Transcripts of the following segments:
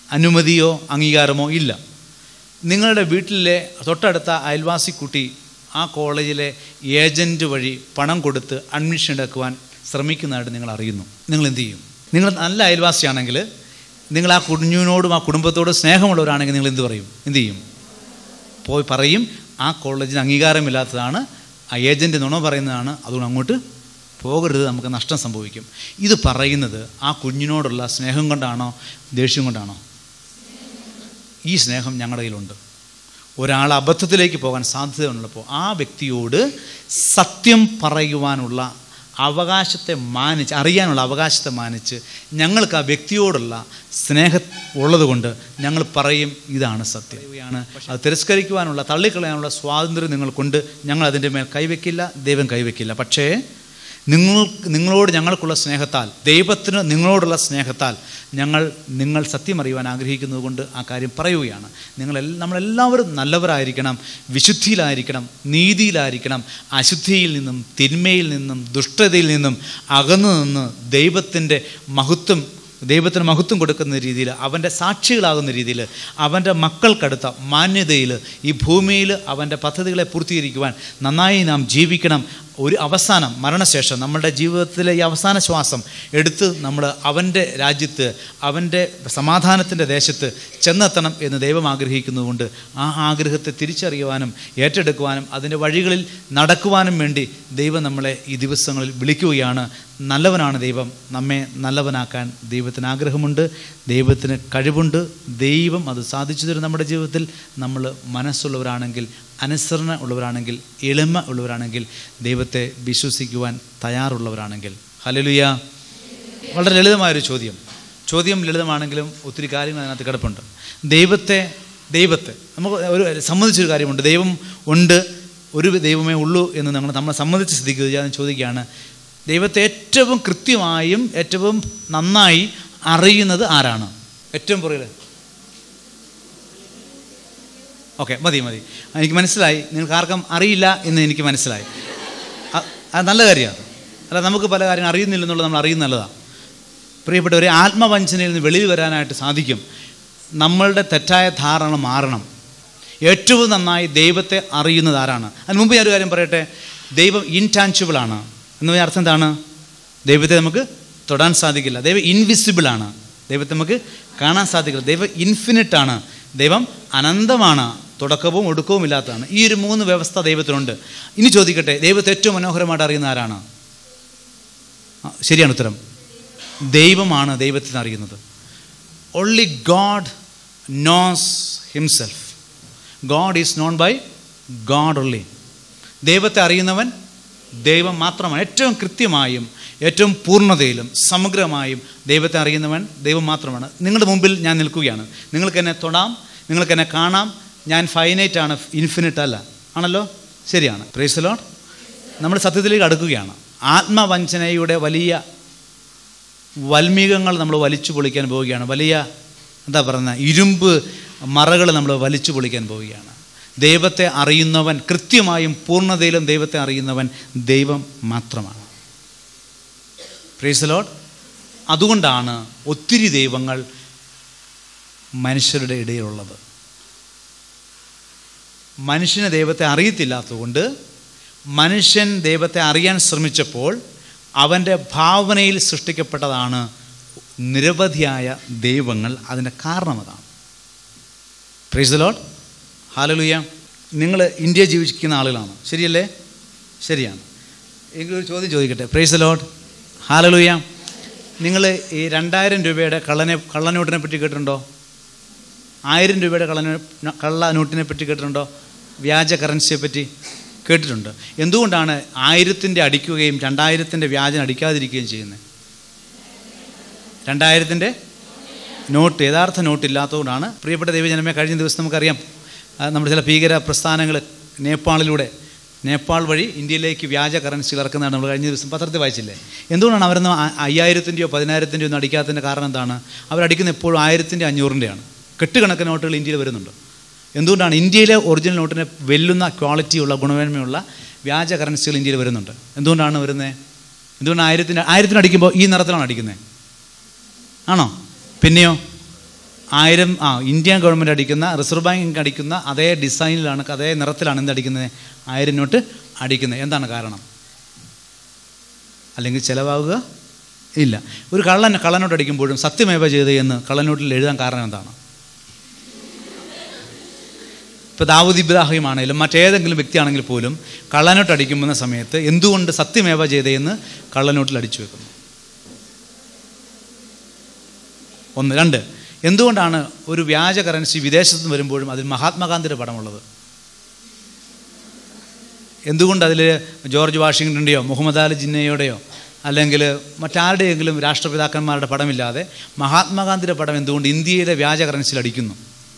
അനുമതിയോ അംഗീകാരമോ ഇല്ല നിങ്ങളുടെ വീട്ടിലെ തൊട്ടടുത്ത അയൽവാസി കുട്ടി ആ കോളേജിലെ ഏജൻറ്റ് വഴി പണം കൊടുത്ത് അഡ്മിഷൻ എടുക്കുവാൻ ശ്രമിക്കുന്നതായിട്ട് നിങ്ങൾ അറിയുന്നു നിങ്ങൾ എന്ത് ചെയ്യും നിങ്ങൾ നല്ല അയൽവാസിയാണെങ്കിൽ നിങ്ങൾ ആ കുഞ്ഞിനോടും ആ കുടുംബത്തോടും സ്നേഹമുള്ളവരാണെങ്കിൽ നിങ്ങൾ എന്ത് പറയും എന്ത് ചെയ്യും പോയി പറയും ആ കോളേജിന് അംഗീകാരമില്ലാത്തതാണ് ആ ഏജൻറ്റ് നുണ പറയുന്നതാണ് അതുകൊണ്ട് അങ്ങോട്ട് പോകരുത് നമുക്ക് നഷ്ടം സംഭവിക്കും ഇത് പറയുന്നത് ആ കുഞ്ഞിനോടുള്ള സ്നേഹം കൊണ്ടാണോ ദേഷ്യം കൊണ്ടാണോ ഈ സ്നേഹം ഞങ്ങളുടെ കയ്യിലുണ്ട് ഒരാൾ അബദ്ധത്തിലേക്ക് പോകാൻ സാധ്യതയുള്ളപ്പോൾ ആ വ്യക്തിയോട് സത്യം പറയുവാനുള്ള അവകാശത്തെ മാനിച്ച് അറിയാനുള്ള അവകാശത്തെ മാനിച്ച് ഞങ്ങൾക്ക് ആ വ്യക്തിയോടുള്ള സ്നേഹം ഉള്ളതുകൊണ്ട് ഞങ്ങൾ പറയും ഇതാണ് സത്യം അത് തിരസ്കരിക്കുവാനുള്ള തള്ളിക്കളയാനുള്ള സ്വാതന്ത്ര്യം നിങ്ങൾക്കുണ്ട് ഞങ്ങൾ അതിൻ്റെ മേൽ കൈവയ്ക്കില്ല ദൈവം കൈവയ്ക്കില്ല പക്ഷേ നിങ്ങൾ നിങ്ങളോട് ഞങ്ങൾക്കുള്ള സ്നേഹത്താൽ ദൈവത്തിന് നിങ്ങളോടുള്ള സ്നേഹത്താൽ ഞങ്ങൾ നിങ്ങൾ സത്യം അറിയുവാൻ ആഗ്രഹിക്കുന്നത് കൊണ്ട് ആ കാര്യം പറയുകയാണ് നിങ്ങളെല്ലാം നമ്മളെല്ലാവരും നല്ലവരായിരിക്കണം വിശുദ്ധിയിലായിരിക്കണം നീതിയിലായിരിക്കണം അശുദ്ധിയിൽ നിന്നും തിന്മയിൽ നിന്നും ദുഷ്ടതയിൽ നിന്നും അകന്നു നിന്ന് ദൈവത്തിൻ്റെ മഹത്വം ദൈവത്തിന് മഹത്വം കൊടുക്കുന്ന രീതിയിൽ അവൻ്റെ സാക്ഷികളാകുന്ന രീതിയിൽ അവൻ്റെ മക്കൾക്കടുത്ത മാന്യതയിൽ ഈ ഭൂമിയിൽ അവൻ്റെ പദ്ധതികളെ പൂർത്തീകരിക്കുവാൻ നന്നായി നാം ജീവിക്കണം ഒരു അവസാനം മരണശേഷം നമ്മുടെ ജീവിതത്തിലെ ഈ അവസാന ശ്വാസം എടുത്ത് നമ്മൾ അവൻ്റെ രാജ്യത്ത് അവൻ്റെ സമാധാനത്തിൻ്റെ ദേശത്ത് ചെന്നെത്തണം എന്ന് ദൈവം ആഗ്രഹിക്കുന്നതുകൊണ്ട് ആ ആഗ്രഹത്തെ തിരിച്ചറിയുവാനും ഏറ്റെടുക്കുവാനും അതിൻ്റെ വഴികളിൽ നടക്കുവാനും വേണ്ടി ദൈവം നമ്മളെ ഈ ദിവസങ്ങളിൽ വിളിക്കുകയാണ് നല്ലവനാണ് ദൈവം നമ്മെ നല്ലവനാക്കാൻ ദൈവത്തിന് ആഗ്രഹമുണ്ട് ദൈവത്തിന് കഴിവുണ്ട് ദൈവം അത് സാധിച്ചു തരും നമ്മുടെ ജീവിതത്തിൽ നമ്മൾ മനസ്സുള്ളവരാണെങ്കിൽ അനുസരണ ഉള്ളവരാണെങ്കിൽ എളിമ ഉള്ളവരാണെങ്കിൽ ദൈവത്തെ വിശ്വസിക്കുവാൻ തയ്യാറുള്ളവരാണെങ്കിൽ ഹലലുയ വളരെ ലളിതമായൊരു ചോദ്യം ചോദ്യം ലളിതമാണെങ്കിലും ഒത്തിരി കാര്യങ്ങൾ അതിനകത്ത് കിടപ്പുണ്ട് ദൈവത്തെ ദൈവത്തെ നമുക്ക് ഒരു സമ്മതിച്ചൊരു കാര്യമുണ്ട് ദൈവം ഉണ്ട് ഒരു ദൈവമേ ഉള്ളൂ എന്ന് നമ്മൾ നമ്മൾ സമ്മതിച്ച് സ്ഥിതിക്കുക ഞാൻ ചോദിക്കുകയാണ് ദൈവത്തെ ഏറ്റവും കൃത്യമായും ഏറ്റവും നന്നായി അറിയുന്നത് ആരാണ് ഏറ്റവും പുറകിൽ ഓക്കെ മതി മതി എനിക്ക് മനസ്സിലായി നിങ്ങൾക്ക് ആർക്കും അറിയില്ല എന്ന് എനിക്ക് മനസ്സിലായി അ- അത് നല്ല കാര്യമാണ് അല്ല നമുക്ക് പല കാര്യം അറിയുന്നില്ലെന്നുള്ളത് നമ്മൾ അറിയുന്ന നല്ലതാണ് പ്രിയപ്പെട്ടവരെ ആത്മവഞ്ചനയിൽ നിന്ന് വെളിയിൽ വരാനായിട്ട് സാധിക്കും നമ്മളുടെ തെറ്റായ ധാരണ മാറണം ഏറ്റവും നന്നായി ദൈവത്തെ അറിയുന്നത് ആരാണ് അതിന് മുമ്പ് ഞാൻ ഒരു കാര്യം പറയട്ടെ ദൈവം ഇൻടാൻസിബിൾ ആണ് എന്ന് പറഞ്ഞ അർത്ഥം എന്താണ് ദൈവത്തെ നമുക്ക് തൊടാൻ സാധിക്കില്ല ദൈവം ഇൻവിസിബിൾ ആണ് ദൈവത്തെ നമുക്ക് കാണാൻ സാധിക്കില്ല ദൈവം ഇൻഫിനിറ്റ് ആണ് ദൈവം അനന്തമാണ് തുടക്കവും ഒടുക്കവും ഇല്ലാത്തതാണ് ഈ ഒരു മൂന്ന് വ്യവസ്ഥ ദൈവത്തിനുണ്ട് ഇനി ചോദിക്കട്ടെ ദൈവത്തെ ഏറ്റവും മനോഹരമായിട്ട് അറിയുന്ന ആരാണ് ആ, ശരിയാണ് ഉത്തരം ദൈവമാണ് ദൈവത്തിന് അറിയുന്നത് only God knows himself God is known by God only ദൈവത്തെ അറിയുന്നവൻ ദൈവം മാത്രമാണ് ഏറ്റവും കൃത്യമായും ഏറ്റവും പൂർണ്ണതയിലും സമഗ്രമായും ദൈവത്തെ അറിയുന്നവൻ ദൈവം മാത്രമാണ് നിങ്ങളുടെ മുമ്പിൽ ഞാൻ നിൽക്കുകയാണ് നിങ്ങൾക്ക് എന്നെ തൊടാം നിങ്ങൾക്ക് എന്നെ കാണാം ഞാൻ ഫൈനൈറ്റ് ആണ് ഇൻഫിനിറ്റ് അല്ല ആണല്ലോ ശരിയാണ് പ്രൈസ് ലോഡ് നമ്മൾ സത്യത്തിലേക്ക് അടുക്കുകയാണ് ആത്മവഞ്ചനയുടെ വലിയ വൽമീകങ്ങൾ നമ്മൾ വലിച്ചു പൊളിക്കാൻ പോവുകയാണ് വലിയ എന്താ പറയുന്നത് ഇരുമ്പ് മറകൾ നമ്മൾ വലിച്ചു പൊളിക്കാൻ പോവുകയാണ് ദൈവത്തെ അറിയുന്നവൻ കൃത്യമായും പൂർണ്ണതയിലും ദൈവത്തെ അറിയുന്നവൻ ദൈവം മാത്രമാണ് പ്രൈസ് ലോഡ് അതുകൊണ്ടാണ് ഒത്തിരി ദൈവങ്ങൾ മനുഷ്യരുടെ ഇടയിലുള്ളത് മനുഷ്യന് ദൈവത്തെ അറിയത്തില്ലാത്തതുകൊണ്ട് മനുഷ്യൻ ദൈവത്തെ അറിയാൻ ശ്രമിച്ചപ്പോൾ അവൻ്റെ ഭാവനയിൽ സൃഷ്ടിക്കപ്പെട്ടതാണ് നിരവധിയായ ദൈവങ്ങൾ അതിൻ്റെ കാരണം അതാണ് പ്രൈസ് ദ ലോഡ് ഹാലലുയ നിങ്ങൾ ഇന്ത്യ ജീവിക്കുന്ന ആളുകളാണ് ശരിയല്ലേ ശരിയാണ് എങ്കിലൊരു ചോദ്യം ചോദിക്കട്ടെ പ്രൈസ് ദ ലോഡ് ഹാലലുയ നിങ്ങൾ ഈ രണ്ടായിരം രൂപയുടെ കള്ളനെ കള്ളനോട്ടിനെ പറ്റി കേട്ടിട്ടുണ്ടോ ആയിരം രൂപയുടെ കള്ളന കള്ള നോട്ടിനെ പറ്റി കേട്ടിട്ടുണ്ടോ വ്യാജ കറൻസിയെ പറ്റി കേട്ടിട്ടുണ്ട് എന്തുകൊണ്ടാണ് ആയിരത്തിൻ്റെ അടിക്കുകയും രണ്ടായിരത്തിൻ്റെ വ്യാജം അടിക്കാതിരിക്കുകയും ചെയ്യുന്നത് രണ്ടായിരത്തിൻ്റെ നോട്ട് യഥാർത്ഥ നോട്ട് ഇല്ലാത്തതുകൊണ്ടാണ് പ്രിയപ്പെട്ട ദൈവജനമേ കഴിഞ്ഞ ദിവസം നമുക്കറിയാം ആ, നമ്മുടെ ചില ഭീകര പ്രസ്ഥാനങ്ങൾ നേപ്പാളിലൂടെ നേപ്പാൾ വഴി ഇന്ത്യയിലേക്ക് വ്യാജ കറൻസികൾ ഇറക്കുന്നതാണ് നമ്മൾ കഴിഞ്ഞ ദിവസം പത്രത്തിൽ വായിച്ചില്ലേ എന്തുകൊണ്ടാണ് അവരൊന്നും ആ- അയ്യായിരത്തിൻ്റെയോ പതിനായിരത്തിൻ്റെയോ ഒന്നും അടിക്കാത്തതിൻ്റെ കാരണം എന്താണ് അവരടിക്കുന്ന എപ്പോഴും ആയിരത്തിൻ്റെ അഞ്ഞൂറിൻ്റെയാണ് കെട്ടുകണക്കിന് നോട്ടുകൾ ഇന്ത്യയിൽ വരുന്നുണ്ട് എന്തുകൊണ്ടാണ് ഇന്ത്യയിലെ ഒറിജിനൽ നോട്ടിനെ വെല്ലുന്ന ക്വാളിറ്റിയുള്ള ഗുണമേന്മയുള്ള വ്യാജ കറൻസികൾ ഇന്ത്യയിൽ വരുന്നുണ്ട് എന്തുകൊണ്ടാണ് വരുന്നത് എന്തുകൊണ്ടാണ് ആയിരത്തിന് ആയിരത്തിന് അടിക്കുമ്പോൾ ഈ നിറത്തിലാണ് അടിക്കുന്നത് ആണോ പിന്നെയോ ആയിരം ആ ഇന്ത്യൻ ഗവൺമെൻറ് അടിക്കുന്ന റിസർവ് ബാങ്ക് അടിക്കുന്ന അതേ ഡിസൈനിലാണ് അതേ നിറത്തിലാണ് എന്ത് അടിക്കുന്നത് ആയിരം നോട്ട് അടിക്കുന്നത് എന്താണ് കാരണം അല്ലെങ്കിൽ ചിലവാകുക ഇല്ല ഒരു കള്ളൻ കള്ളനോട്ട് അടിക്കുമ്പോഴും സത്യമേവ ചെയ്ത് എന്ന് കള്ളനോട്ടിൽ എഴുതാൻ കാരണം എന്താണ് ഇപ്പോൾ ദാവൂദ് ഇബ്രാഹിം ആണെങ്കിലും മറ്റേതെങ്കിലും വ്യക്തിയാണെങ്കിൽ പോലും കള്ളനോട്ട് അടിക്കുമ്പോൾ സമയത്ത് എന്തുകൊണ്ട് സത്യമേവ ചെയ്തതെന്ന് കള്ളനോട്ടിൽ അടിച്ചു വെക്കുന്നു ഒന്ന് രണ്ട് എന്തുകൊണ്ടാണ് ഒരു വ്യാജ കറൻസി വിദേശത്ത് നിന്ന് വരുമ്പോഴും അതിൽ മഹാത്മാഗാന്ധിയുടെ പടമുള്ളത് എന്തുകൊണ്ട് അതിൽ ജോർജ് വാഷിങ്ടൻ്റെയോ മുഹമ്മദ് അലി ജിന്നയുടെയോ അല്ലെങ്കിൽ മറ്റാരുടെയെങ്കിലും രാഷ്ട്രപിതാക്കന്മാരുടെ പടമില്ലാതെ മഹാത്മാഗാന്ധിയുടെ പടം എന്തുകൊണ്ട് ഇന്ത്യയിലെ വ്യാജ കറൻസിയിൽ അടിക്കുന്നു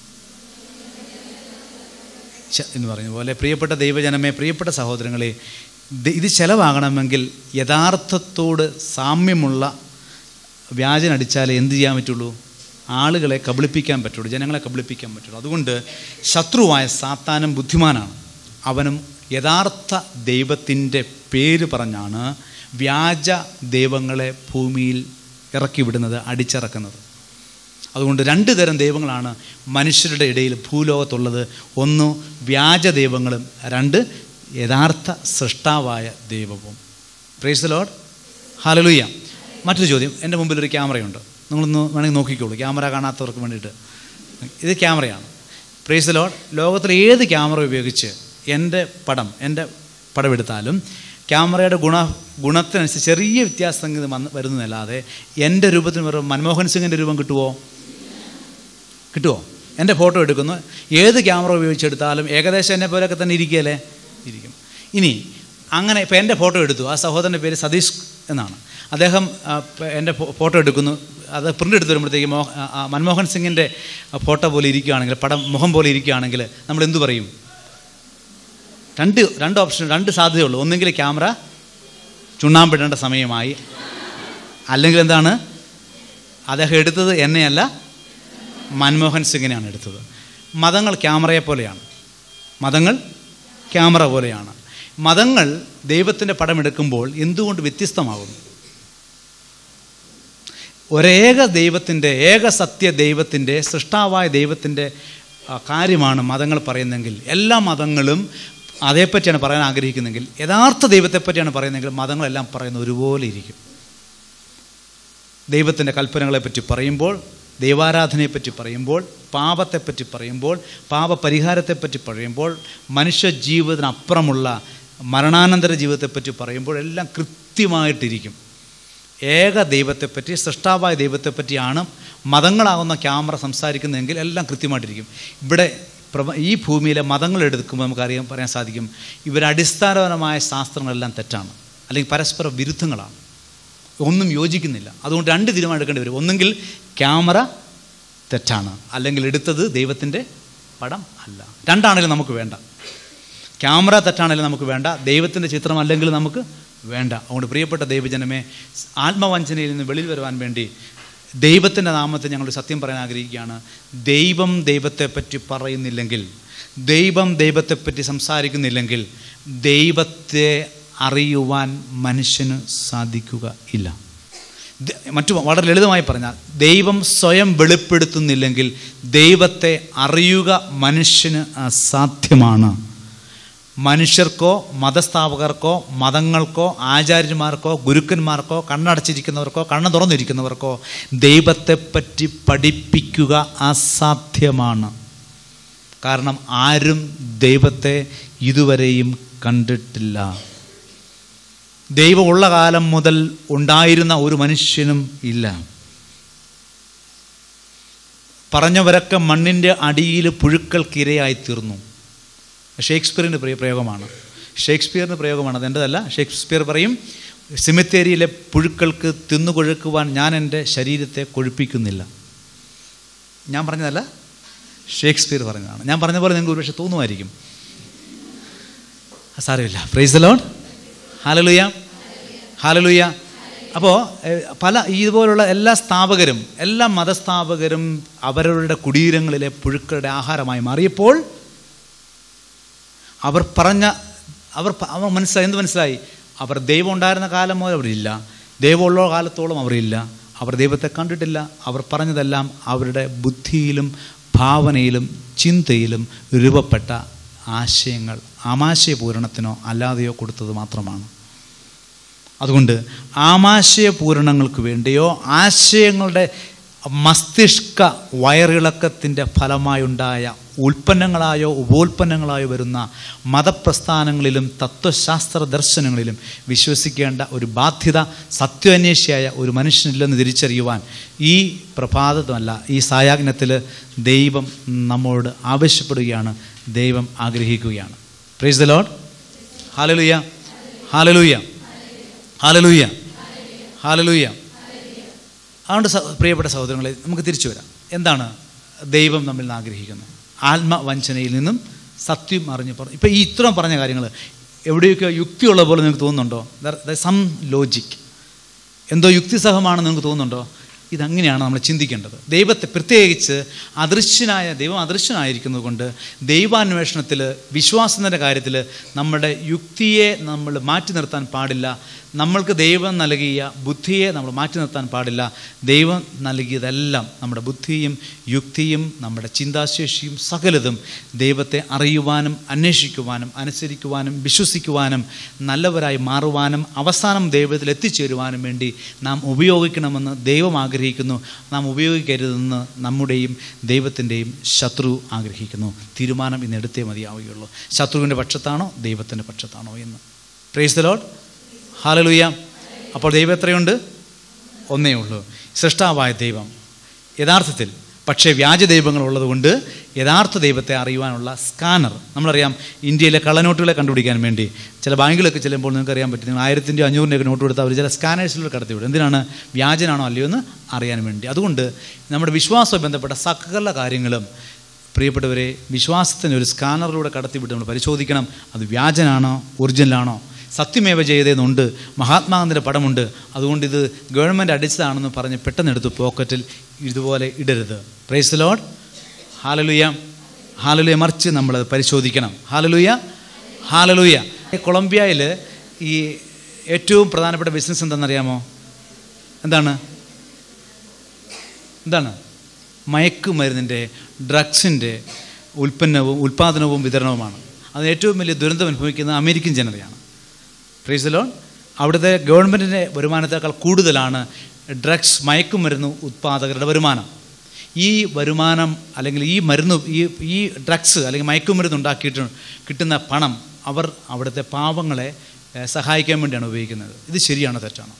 ച- എന്ന് പറഞ്ഞ പോലെ പ്രിയപ്പെട്ട ദൈവജനമേ പ്രിയപ്പെട്ട സഹോദരങ്ങളെ ദ- ഇത് ചെലവാകണമെങ്കിൽ യഥാർത്ഥത്തോട് സാമ്യമുള്ള വ്യാജൻ അടിച്ചാലേ എന്ത് ചെയ്യാൻ പറ്റുള്ളൂ ആളുകളെ കബളിപ്പിക്കാൻ പറ്റുള്ളൂ ജനങ്ങളെ കബളിപ്പിക്കാൻ പറ്റുള്ളൂ അതുകൊണ്ട് ശത്രുവായ സാത്താനും ബുദ്ധിമാനാണ് അവനും യഥാർത്ഥ ദൈവത്തിൻ്റെ പേര് പറഞ്ഞാണ് വ്യാജ ദൈവങ്ങളെ ഭൂമിയിൽ ഇറക്കി വിടുന്നത് അടിച്ചിറക്കുന്നത് അതുകൊണ്ട് രണ്ട് തരം ദൈവങ്ങളാണ് മനുഷ്യരുടെ ഇടയിൽ ഭൂലോകത്തുള്ളത് ഒന്ന് വ്യാജ ദൈവങ്ങളും രണ്ട് യഥാർത്ഥ സൃഷ്ടാവായ ദൈവവും പ്രേസ് ലോഡ് ഹലലുയ്യ മറ്റൊരു ചോദ്യം എൻ്റെ മുമ്പിൽ ഒരു ക്യാമറയുണ്ട് നിങ്ങളൊന്ന് വേണമെങ്കിൽ നോക്കിക്കോളൂ ക്യാമറ കാണാത്തവർക്ക് വേണ്ടിയിട്ട് ഇത് ക്യാമറയാണ് പ്രേസ് ലോഡ് ലോകത്തിലെ ഏത് ക്യാമറ ഉപയോഗിച്ച് എൻ്റെ പടം എൻ്റെ പടം എടുത്താലും ക്യാമറയുടെ ഗുണ ഗുണത്തിനനുസരിച്ച് ചെറിയ വ്യത്യാസം ഇത് വന്ന് വരുന്നതല്ലാതെ എൻ്റെ രൂപത്തിന് വെറും മൻമോഹൻ സിംഗിൻ്റെ രൂപം കിട്ടുമോ കിട്ടുമോ എൻ്റെ ഫോട്ടോ എടുക്കുന്നു ഏത് ക്യാമറ ഉപയോഗിച്ചെടുത്താലും ഏകദേശം എന്നെ പോലെയൊക്കെ തന്നെ ഇരിക്കുകയല്ലേ ഇരിക്കും ഇനി അങ്ങനെ ഇപ്പോൾ എൻ്റെ ഫോട്ടോ എടുത്തു ആ സഹോദരൻ്റെ പേര് സതീഷ് എന്നാണ് അദ്ദേഹം ആ, പ- എൻ്റെ ഫോ- ഫോട്ടോ എടുക്കുന്നു അത് പ്രിൻ്റ് എടുത്ത് വരുമ്പോഴത്തേക്ക് മോ ആ, ആ, മൻമോഹൻ സിംഗിൻ്റെ ഫോട്ടോ പോലെ ഇരിക്കുകയാണെങ്കിൽ പടം മുഖം പോലെ ഇരിക്കുകയാണെങ്കിൽ നമ്മൾ എന്തു പറയും രണ്ട് രണ്ട് ഓപ്ഷൻ രണ്ട് സാധ്യതയുള്ളൂ ഒന്നെങ്കിൽ ക്യാമറ ചുണ്ണാമ്പിടേണ്ട സമയമായി അല്ലെങ്കിൽ എന്താണ് അദ്ദേഹം എടുത്തത് എന്നെയല്ല മൻമോഹൻ സിംഗിനെയാണ് എടുത്തത് മതങ്ങൾ ക്യാമറയെ പോലെയാണ് മതങ്ങൾ ക്യാമറ പോലെയാണ് മതങ്ങൾ ദൈവത്തിൻ്റെ പടം എടുക്കുമ്പോൾ എന്തുകൊണ്ട് വ്യത്യസ്തമാകുന്നു ഒരേക ദൈവത്തിൻ്റെ ഏക സത്യ ദൈവത്തിൻ്റെ സൃഷ്ടാവായ ദൈവത്തിൻ്റെ ആ, കാര്യമാണ് മതങ്ങൾ പറയുന്നതെങ്കിൽ എല്ലാ മതങ്ങളും അതേപ്പറ്റിയാണ് പറയാൻ ആഗ്രഹിക്കുന്നതെങ്കിൽ യഥാർത്ഥ ദൈവത്തെപ്പറ്റിയാണ് പറയുന്നതെങ്കിൽ മതങ്ങളെല്ലാം പറയുന്ന ഒരുപോലെ ഇരിക്കും ദൈവത്തിൻ്റെ കൽപ്പനകളെപ്പറ്റി പറയുമ്പോൾ ദൈവാരാധനയെപ്പറ്റി പറയുമ്പോൾ പാപത്തെപ്പറ്റി പറയുമ്പോൾ പാപപരിഹാരത്തെപ്പറ്റി പറയുമ്പോൾ മനുഷ്യ ജീവിതത്തിനപ്പുറമുള്ള മരണാനന്തര ജീവിതത്തെപ്പറ്റി പറയുമ്പോൾ എല്ലാം കൃത്യമായിട്ടിരിക്കും ഏക ദൈവത്തെപ്പറ്റി സൃഷ്ടാവായ ദൈവത്തെപ്പറ്റിയാണ് മതങ്ങളാകുന്ന ക്യാമറ സംസാരിക്കുന്നതെങ്കിൽ എല്ലാം കൃത്യമായിട്ടിരിക്കും ഇവിടെ പ്രപ ഈ ഭൂമിയിലെ മതങ്ങൾ എടുക്കുമ്പോൾ നമുക്കറിയാൻ പറയാൻ സാധിക്കും ഇവർ അടിസ്ഥാനപരമായ ശാസ്ത്രങ്ങളെല്ലാം തെറ്റാണ് അല്ലെങ്കിൽ പരസ്പര വിരുദ്ധങ്ങളാണ് ഒന്നും യോജിക്കുന്നില്ല അതുകൊണ്ട് രണ്ട് തീരുമാനം എടുക്കേണ്ടി വരും ഒന്നെങ്കിൽ ക്യാമറ തെറ്റാണ് അല്ലെങ്കിൽ എടുത്തത് ദൈവത്തിൻ്റെ പടം അല്ല രണ്ടാണെങ്കിലും നമുക്ക് വേണ്ട ക്യാമറ തെറ്റാണെങ്കിലും നമുക്ക് വേണ്ട ദൈവത്തിൻ്റെ ചിത്രം അല്ലെങ്കിൽ നമുക്ക് വേണ്ട അതുകൊണ്ട് പ്രിയപ്പെട്ട ദൈവജനമേ ആത്മവഞ്ചനയിൽ നിന്ന് വെളിയിൽ വരുവാൻ വേണ്ടി ദൈവത്തിൻ്റെ നാമത്തിൽ ഞങ്ങൾ സത്യം പറയാൻ ആഗ്രഹിക്കുകയാണ് ദൈവം ദൈവത്തെപ്പറ്റി പറയുന്നില്ലെങ്കിൽ ദൈവം ദൈവത്തെപ്പറ്റി സംസാരിക്കുന്നില്ലെങ്കിൽ ദൈവത്തെ അറിയുവാൻ മനുഷ്യന് സാധിക്കുക ഇല്ല ദ- മറ്റു വളരെ ലളിതമായി പറഞ്ഞാൽ ദൈവം സ്വയം വെളിപ്പെടുത്തുന്നില്ലെങ്കിൽ ദൈവത്തെ അറിയുക മനുഷ്യന് അസാധ്യമാണ് മനുഷ്യർക്കോ മതസ്ഥാപകർക്കോ മതങ്ങൾക്കോ ആചാര്യന്മാർക്കോ ഗുരുക്കന്മാർക്കോ കണ്ണടച്ചിരിക്കുന്നവർക്കോ കണ്ണ് തുറന്നിരിക്കുന്നവർക്കോ ദൈവത്തെപ്പറ്റി പഠിപ്പിക്കുക അസാധ്യമാണ് കാരണം ആരും ദൈവത്തെ ഇതുവരെയും കണ്ടിട്ടില്ല ദൈവമുള്ള കാലം മുതൽ ഉണ്ടായിരുന്ന ഒരു മനുഷ്യനും ഇല്ല പറഞ്ഞവരൊക്കെ മണ്ണിൻ്റെ അടിയിൽ പുഴുക്കൾക്കിരയായി തീർന്നു ഷേക്സ്പിയറിൻ്റെ പ്രിയ പ്രയോഗമാണ് ഷേക്സ്പിയറിൻ്റെ പ്രയോഗമാണ് അതെൻ്റെതല്ല ഷേക്സ്പിയർ പറയും സിമിത്തേരിയിലെ പുഴുക്കൾക്ക് തിന്നുകൊഴുക്കുവാൻ ഞാൻ എൻ്റെ ശരീരത്തെ കൊഴുപ്പിക്കുന്നില്ല ഞാൻ പറഞ്ഞതല്ല ഷേക്സ്പിയർ പറഞ്ഞതാണ് ഞാൻ പറഞ്ഞ പോലെ നിങ്ങൾക്ക് ഒരുപക്ഷെ തോന്നുമായിരിക്കും സാരമില്ല പ്രൈസ് ലോൺ ഹാലലുയ ഹാലലുയ അപ്പോൾ പല ഇതുപോലുള്ള എല്ലാ സ്ഥാപകരും എല്ലാ മതസ്ഥാപകരും അവരവരുടെ കുടീരങ്ങളിലെ പുഴുക്കളുടെ ആഹാരമായി മാറിയപ്പോൾ അവർ പറഞ്ഞ അവർ പ- അവർ മനസ്സിലായി എന്ത് മനസ്സിലായി അവർ ദൈവം ഉണ്ടായിരുന്ന കാലം മുതൽ അവരില്ല ദൈവമുള്ള കാലത്തോളം അവരില്ല അവർ ദൈവത്തെ കണ്ടിട്ടില്ല അവർ പറഞ്ഞതെല്ലാം അവരുടെ ബുദ്ധിയിലും ഭാവനയിലും ചിന്തയിലും രൂപപ്പെട്ട ആശയങ്ങൾ ആമാശയപൂരണത്തിനോ അല്ലാതെയോ കൊടുത്തത് മാത്രമാണ് അതുകൊണ്ട് ആമാശയ പൂരണങ്ങൾക്ക് വേണ്ടിയോ ആശയങ്ങളുടെ മസ്തിഷ്ക വയറിളക്കത്തിൻ്റെ ഫലമായുണ്ടായ ഉൽപ്പന്നങ്ങളായോ ഉപോൽപ്പന്നങ്ങളായോ വരുന്ന മതപ്രസ്ഥാനങ്ങളിലും തത്വശാസ്ത്ര ദർശനങ്ങളിലും വിശ്വസിക്കേണ്ട ഒരു ബാധ്യത സത്യാന്വേഷിയായ ഒരു മനുഷ്യനില്ലെന്ന് തിരിച്ചറിയുവാൻ ഈ പ്രഭാതമല്ല ഈ സായാജ്ഞത്തിൽ ദൈവം നമ്മോട് ആവശ്യപ്പെടുകയാണ് ദൈവം ആഗ്രഹിക്കുകയാണ് praise the Lord hallelujah hallelujah hallelujah hallelujah അതുകൊണ്ട് സ- പ്രിയപ്പെട്ട സഹോദരങ്ങളെ നമുക്ക് തിരിച്ചു വരാം എന്താണ് ദൈവം നമ്മിൽ നിന്ന് ആഗ്രഹിക്കുന്നത് ആത്മവഞ്ചനയിൽ നിന്നും സത്യം അറിഞ്ഞ് പറഞ്ഞു ഇപ്പം ഈ ഇത്രയും പറഞ്ഞ കാര്യങ്ങൾ എവിടെയൊക്കെ യുക്തിയുള്ള പോലെ നിങ്ങൾക്ക് തോന്നുന്നുണ്ടോ സം ലോജിക് എന്തോ യുക്തിസഹമാണെന്ന് നിങ്ങൾക്ക് തോന്നുന്നുണ്ടോ ഇതങ്ങനെയാണ് നമ്മൾ ചിന്തിക്കേണ്ടത് ദൈവത്തെ പ്രത്യേകിച്ച് അദൃശ്യനായ ദൈവം അദൃശ്യനായിരിക്കുന്നത് കൊണ്ട് ദൈവാന്വേഷണത്തിൽ വിശ്വാസത്തിൻ്റെ കാര്യത്തിൽ നമ്മുടെ യുക്തിയെ നമ്മൾ മാറ്റി നിർത്താൻ പാടില്ല നമ്മൾക്ക് ദൈവം നൽകിയ ബുദ്ധിയെ നമ്മൾ മാറ്റി നിർത്താൻ പാടില്ല ദൈവം നൽകിയതെല്ലാം നമ്മുടെ ബുദ്ധിയും യുക്തിയും നമ്മുടെ ചിന്താശേഷിയും സകലതും ദൈവത്തെ അറിയുവാനും അന്വേഷിക്കുവാനും അനുസരിക്കുവാനും വിശ്വസിക്കുവാനും നല്ലവരായി മാറുവാനും അവസാനം ദൈവത്തിൽ എത്തിച്ചേരുവാനും വേണ്ടി നാം ഉപയോഗിക്കണമെന്ന് ദൈവം ആഗ്രഹിക്കുന്നു നാം ഉപയോഗിക്കരുതെന്ന് നമ്മുടെയും ദൈവത്തിൻ്റെയും ശത്രു ആഗ്രഹിക്കുന്നു തീരുമാനം ഇന്ന് എടുത്തേ മതിയാവുകയുള്ളൂ ശത്രുവിൻ്റെ പക്ഷത്താണോ ദൈവത്തിൻ്റെ പക്ഷത്താണോ എന്ന് പ്രേസ് ദ ലോഡ് ഹാലലുയ്യ അപ്പോൾ ദൈവം എത്രയുണ്ട് ഒന്നേ ഉള്ളൂ സൃഷ്ടാവായ ദൈവം യഥാർത്ഥത്തിൽ പക്ഷേ വ്യാജ ദൈവങ്ങൾ ഉള്ളതുകൊണ്ട് യഥാർത്ഥ ദൈവത്തെ അറിയുവാനുള്ള സ്കാനർ നമ്മളറിയാം ഇന്ത്യയിലെ കള്ളനോട്ടുകളെ കണ്ടുപിടിക്കാൻ വേണ്ടി ചില ബാങ്കുകളൊക്കെ ചെല്ലുമ്പോൾ നിങ്ങൾക്ക് അറിയാൻ പറ്റും നിങ്ങൾ ആയിരത്തിൻ്റെ അഞ്ഞൂറിൻ്റെയൊക്കെ നോട്ട് കൊടുത്താൽ അവർ ചില സ്കാനേഴ്സിലൂടെ കടത്തിവിടും എന്തിനാണ് വ്യാജനാണോ അല്ലയോ എന്ന് അറിയാൻ വേണ്ടി അതുകൊണ്ട് നമ്മുടെ വിശ്വാസവുമായി ബന്ധപ്പെട്ട സകല കാര്യങ്ങളും പ്രിയപ്പെട്ടവരെ വിശ്വാസത്തിന് ഒരു സ്കാനറിലൂടെ കടത്തിവിട്ട് നമ്മൾ പരിശോധിക്കണം അത് വ്യാജനാണോ ഒറിജിനലാണോ സത്യമേവ ചെയ്തതെന്നുണ്ട് മഹാത്മാഗാന്ധിൻ്റെ പടമുണ്ട് അതുകൊണ്ട് ഇത് ഗവൺമെൻറ് അടിച്ചതാണെന്ന് പറഞ്ഞ് പെട്ടെന്ന് എടുത്ത് പോക്കറ്റിൽ ഇതുപോലെ ഇടരുത് പ്രൈസ് ലോഡ് ഹാലലുയ ഹാലലുയ മറിച്ച് നമ്മൾ പരിശോധിക്കണം ഹാലലുയ ഹാലലുയ കൊളംബിയയിൽ ഈ ഏറ്റവും പ്രധാനപ്പെട്ട ബിസിനസ് എന്താണെന്നറിയാമോ എന്താണ് എന്താണ് മയക്കുമരുന്നിൻ്റെ ഡ്രഗ്സിൻ്റെ ഉൽപ്പന്നവും ഉൽപ്പാദനവും വിതരണവുമാണ് അത് ഏറ്റവും വലിയ ദുരന്തം അനുഭവിക്കുന്ന അമേരിക്കൻ ജനതയാണ് ഫ്രീസലോൺ അവിടുത്തെ ഗവൺമെൻറ്റിൻ്റെ വരുമാനത്തേക്കാൾ കൂടുതലാണ് ഡ്രഗ്സ് മയക്കുമരുന്ന് ഉത്പാദകരുടെ വരുമാനം ഈ വരുമാനം അല്ലെങ്കിൽ ഈ മരുന്ന് ഈ ഈ ഡ്രഗ്സ് അല്ലെങ്കിൽ മയക്കുമരുന്ന് ഉണ്ടാക്കിയിട്ട് കിട്ടുന്ന പണം അവർ അവിടുത്തെ പാവങ്ങളെ ഏഹ്, സഹായിക്കാൻ വേണ്ടിയാണ് ഉപയോഗിക്കുന്നത് ഇത് ശരിയാണോ തെറ്റാണോ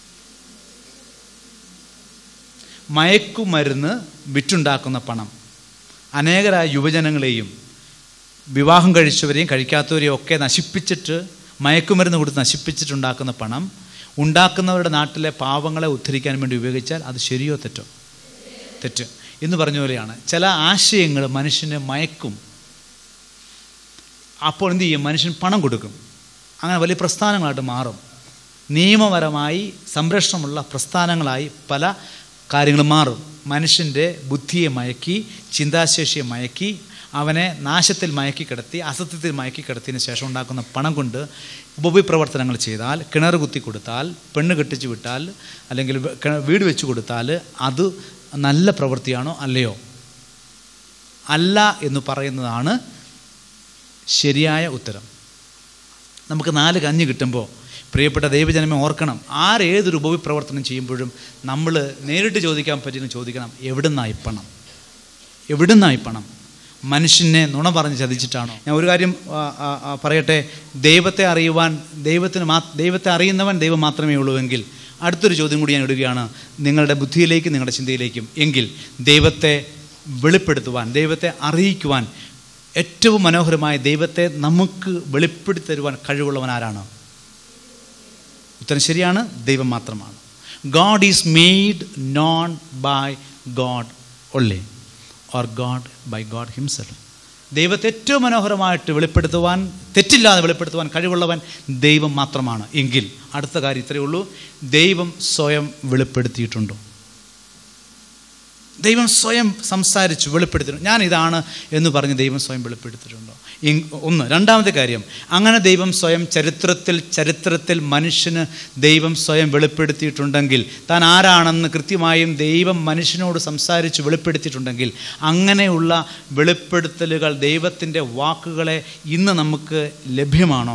മയക്കുമരുന്ന് വിറ്റുണ്ടാക്കുന്ന പണം അനേകരായ യുവജനങ്ങളെയും വിവാഹം കഴിച്ചവരെയും കഴിക്കാത്തവരെയും ഒക്കെ നശിപ്പിച്ചിട്ട് മയക്കുമരുന്ന് കൊടുത്ത് നശിപ്പിച്ചിട്ടുണ്ടാക്കുന്ന പണം ഉണ്ടാക്കുന്നവരുടെ നാട്ടിലെ പാവങ്ങളെ ഉദ്ധരിക്കാൻ വേണ്ടി ഉപയോഗിച്ചാൽ അത് ശരിയോ തെറ്റോ തെറ്റ് എന്ന് പറഞ്ഞ പോലെയാണ് ചില ആശയങ്ങൾ മനുഷ്യനെ മയക്കും അപ്പോൾ എന്ത് ചെയ്യും മനുഷ്യൻ പണം കൊടുക്കും അങ്ങനെ വലിയ പ്രസ്ഥാനങ്ങളായിട്ട് മാറും നിയമപരമായി സംരക്ഷണമുള്ള പ്രസ്ഥാനങ്ങളായി പല കാര്യങ്ങളും മാറും മനുഷ്യൻ്റെ ബുദ്ധിയെ മയക്കി ചിന്താശേഷിയെ മയക്കി അവനെ നാശത്തിൽ മയക്കി കിടത്തി അസത്യത്തിൽ മയക്കി കിടത്തിയതിന് ശേഷം ഉണ്ടാക്കുന്ന പണം കൊണ്ട് ഉപവിപ്രവർത്തനങ്ങൾ ചെയ്താൽ കിണർ കുത്തി കൊടുത്താൽ പെണ്ണ് കെട്ടിച്ചു വിട്ടാൽ അല്ലെങ്കിൽ വ- കിണ- വീട് വെച്ച് കൊടുത്താൽ അത് നല്ല പ്രവൃത്തിയാണോ അല്ലയോ അല്ല എന്ന് പറയുന്നതാണ് ശരിയായ ഉത്തരം നമുക്ക് നാല് കഞ്ഞ് കിട്ടുമ്പോൾ പ്രിയപ്പെട്ട ദൈവജനമെ ഓർക്കണം ആരേതൊരു ഉപവിപ്രവർത്തനം ചെയ്യുമ്പോഴും നമ്മൾ നേരിട്ട് ചോദിക്കാൻ പറ്റുന്ന ചോദിക്കണം എവിടുന്നായി പണം എവിടുന്നായി പണം മനുഷ്യനെ നുണ പറഞ്ഞ് ചതിച്ചിട്ടാണോ ഞാൻ ഒരു കാര്യം ആ, ആ, ആ, പറയട്ടെ ദൈവത്തെ അറിയുവാൻ ദൈവത്തിന് മാ ദൈവത്തെ അറിയുന്നവൻ ദൈവം മാത്രമേ ഉള്ളൂവെങ്കിൽ അടുത്തൊരു ചോദ്യം കൂടി ഞാൻ ഇടുകയാണ് നിങ്ങളുടെ ബുദ്ധിയിലേക്കും നിങ്ങളുടെ ചിന്തയിലേക്കും എങ്കിൽ ദൈവത്തെ വെളിപ്പെടുത്തുവാൻ ദൈവത്തെ അറിയിക്കുവാൻ ഏറ്റവും മനോഹരമായ ദൈവത്തെ നമുക്ക് വെളിപ്പെടുത്തി തരുവാൻ കഴിവുള്ളവൻ ആരാണ് ഉത്തരം ശരിയാണ് ദൈവം മാത്രമാണ് God is made known by God ഒള്ളേ or God by God himself ദൈവത്തെ ഏറ്റവും മനോഹരമായിട്ട് വെളിപ്പെടുത്തുവാൻ തെറ്റില്ലാതെ വെളിപ്പെടുത്തുവാൻ കഴിവുള്ളവൻ ദൈവം മാത്രമാണ് എങ്കിൽ അടുത്ത കാര്യം ഇത്രയേ ഉള്ളൂ ദൈവം സ്വയം വെളിപ്പെടുത്തിയിട്ടുണ്ടോ ദൈവം സ്വയം സംസാരിച്ചു വെളിപ്പെടുത്തിയിട്ടുണ്ട് ഞാൻ ഇതാണ് എന്ന് പറഞ്ഞ് ദൈവം സ്വയം വെളിപ്പെടുത്തിയിട്ടുണ്ടോ ഇ- ഒന്ന് രണ്ടാമത്തെ കാര്യം അങ്ങനെ ദൈവം സ്വയം ചരിത്രത്തിൽ ചരിത്രത്തിൽ മനുഷ്യന് ദൈവം സ്വയം വെളിപ്പെടുത്തിയിട്ടുണ്ടെങ്കിൽ താൻ ആരാണെന്ന് കൃത്യമായും ദൈവം മനുഷ്യനോട് സംസാരിച്ച് വെളിപ്പെടുത്തിയിട്ടുണ്ടെങ്കിൽ അങ്ങനെയുള്ള വെളിപ്പെടുത്തലുകൾ ദൈവത്തിൻ്റെ വാക്കുകളെ ഇന്ന് നമുക്ക് ലഭ്യമാണോ